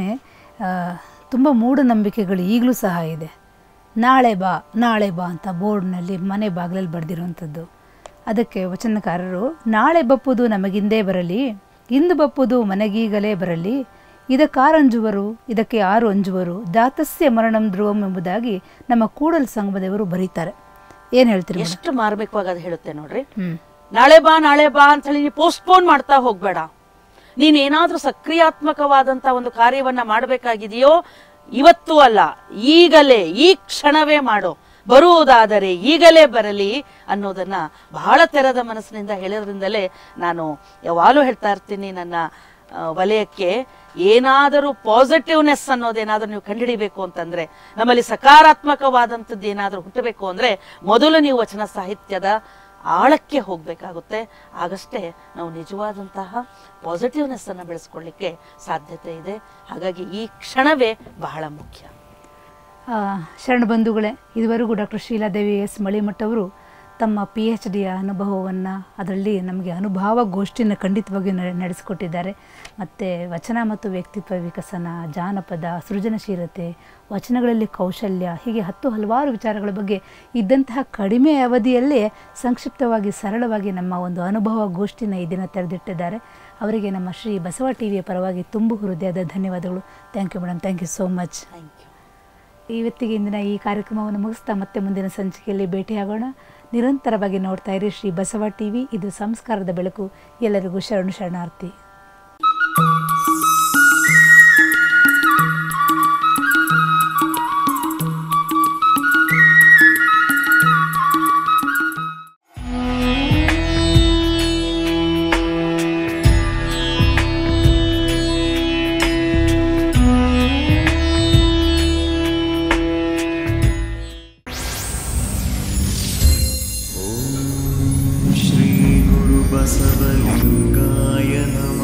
ತುಂಬ ಮೂಢನಂಬಿಕೆಗಳು ಈಗಲೂ ಸಹ ಇದೆ ನಾಳೆ ಬಾ ನಾಳೆ ಬಾ ಅಂತ ಬೋರ್ಡ್ನಲ್ಲಿ ಮನೆ ಬಾಗಿಲಲ್ಲಿ ಬರೆದಿರುವಂಥದ್ದು ಅದಕ್ಕೆ ವಚನಕಾರರು ನಾಳೆ ಬಪ್ಪುದು ನಮಗಿಂದೇ ಬರಲಿ ಇಂದು ಬಪ್ಪುದು ಮನೆಗೀಗಲೇ ಬರಲಿ ಇದಕ್ಕಾರಂಜುವರು ಇದಕ್ಕೆ ಆರು ಅಂಜುವರು ಜಾತಸ್ಯ ಮರಣಂ ಧ್ರುವಂ ಎಂಬುದಾಗಿ ನಮ್ಮ ಕೂಡಲ ಸಂಗಮದೇವರು ಬರೀತಾರೆ ಏನು ಹೇಳ್ತೀರಿ ಮೇಡಮ್? ಎಷ್ಟು ಮಾರ್ಮಿಕವಾಗಿ ಅದು ಹೇಳುತ್ತೆ ನೋಡ್ರಿ ಹ್ಮ್ ನಾಳೆ ಬಾ ನಾಳೆ ಬಾ ಅಂತ ಹೇಳಿ ನೀವು ಪೋಸ್ಟ್ಪೋನ್ ಮಾಡ್ತಾ ಹೋಗ್ಬೇಡ ನೀನ್ ಏನಾದ್ರೂ ಸಕ್ರಿಯಾತ್ಮಕವಾದಂತ ಒಂದು ಕಾರ್ಯವನ್ನ ಮಾಡಬೇಕಾಗಿದೆಯೋ ಇವತ್ತು ಅಲ್ಲ ಈಗಲೇ ಈ ಕ್ಷಣವೇ ಮಾಡು ಬರುವುದಾದರೆ ಈಗಲೇ ಬರಲಿ ಅನ್ನೋದನ್ನ ಬಹಳ ತೆರೆದ ಮನಸ್ಸಿನಿಂದ ಹೇಳೋದ್ರಿಂದಲೇ ನಾನು ಯಾವಾಗಲೂ ಹೇಳ್ತಾ ಇರ್ತೀನಿ ನನ್ನ ಆ, ವಲಯಕ್ಕೆ ಏನಾದರೂ ಪಾಸಿಟಿವ್ನೆಸ್ ಅನ್ನೋದೇನಾದ್ರೂ ನೀವು ಕಂಡುಹಿಡಿಬೇಕು ಅಂತಂದ್ರೆ ನಮ್ಮಲ್ಲಿ ಸಕಾರಾತ್ಮಕವಾದಂಥದ್ದು ಏನಾದರೂ ಹುಟ್ಟಬೇಕು ಅಂದ್ರೆ ಮೊದಲು ನೀವು ವಚನ ಸಾಹಿತ್ಯದ ಆಳಕ್ಕೆ ಹೋಗಬೇಕಾಗುತ್ತೆ ಆಗಷ್ಟೇ ನಾವು ನಿಜವಾದಂತಹ ಪಾಸಿಟಿವ್ನೆಸ್ ಅನ್ನು ಬೆಳೆಸ್ಕೊಳ್ಳಿಕ್ಕೆ ಸಾಧ್ಯತೆ ಇದೆ ಹಾಗಾಗಿ ಈ ಕ್ಷಣವೇ ಬಹಳ ಮುಖ್ಯ ಆ, ಶರಣ ಬಂಧುಗಳೇ ಇದುವರೆಗೂ ಡಾಕ್ಟರ್ ಶೀಲಾದೇವಿ ಎಸ್ ಮಳಿಮಠ್ ಅವರು ತಮ್ಮ ಪಿ ಎಚ್ ಡಿಯ ಅನುಭವವನ್ನು ಅದರಲ್ಲಿ ನಮಗೆ ಅನುಭವ ಗೋಷ್ಠಿನ ಖಂಡಿತವಾಗಿಯೂ ನ- ನಡೆಸಿಕೊಟ್ಟಿದ್ದಾರೆ ಮತ್ತು ವಚನ ಮತ್ತು ವ್ಯಕ್ತಿತ್ವ ವಿಕಸನ ಜಾನಪದ ಸೃಜನಶೀಲತೆ ವಚನಗಳಲ್ಲಿ ಕೌಶಲ್ಯ ಹೀಗೆ ಹತ್ತು ಹಲವಾರು ವಿಚಾರಗಳ ಬಗ್ಗೆ ಇದ್ದಂತಹ ಕಡಿಮೆ ಅವಧಿಯಲ್ಲೇ ಸಂಕ್ಷಿಪ್ತವಾಗಿ ಸರಳವಾಗಿ ನಮ್ಮ ಒಂದು ಅನುಭವ ಗೋಷ್ಠಿನ ಈ ದಿನ ತೆರೆದಿಟ್ಟಿದ್ದಾರೆ ಅವರಿಗೆ ನಮ್ಮ ಶ್ರೀ ಬಸವ ಟಿ ವಿಯ ಪರವಾಗಿ ತುಂಬು ಹೃದಯದ ಧನ್ಯವಾದಗಳು thank you madam thank you so much thank you ಇವತ್ತಿಗೆ ಇಂದಿನ ಈ ಕಾರ್ಯಕ್ರಮವನ್ನು ಮುಗಿಸ್ತಾ ಮತ್ತೆ ಮುಂದಿನ ಸಂಚಿಕೆಯಲ್ಲಿ ಭೇಟಿಯಾಗೋಣ ನಿರಂತರವಾಗಿ ನೋಡ್ತಾ ಇರಿ ಶ್ರೀ ಬಸವ ಟಿವಿ ಇದು ಸಂಸ್ಕಾರದ ಬೆಳಕು ಎಲ್ಲರಿಗೂ ಶರಣು ಶರಣಾರ್ಥಿ श्रीगुरुबसवलिङ्गाय नमः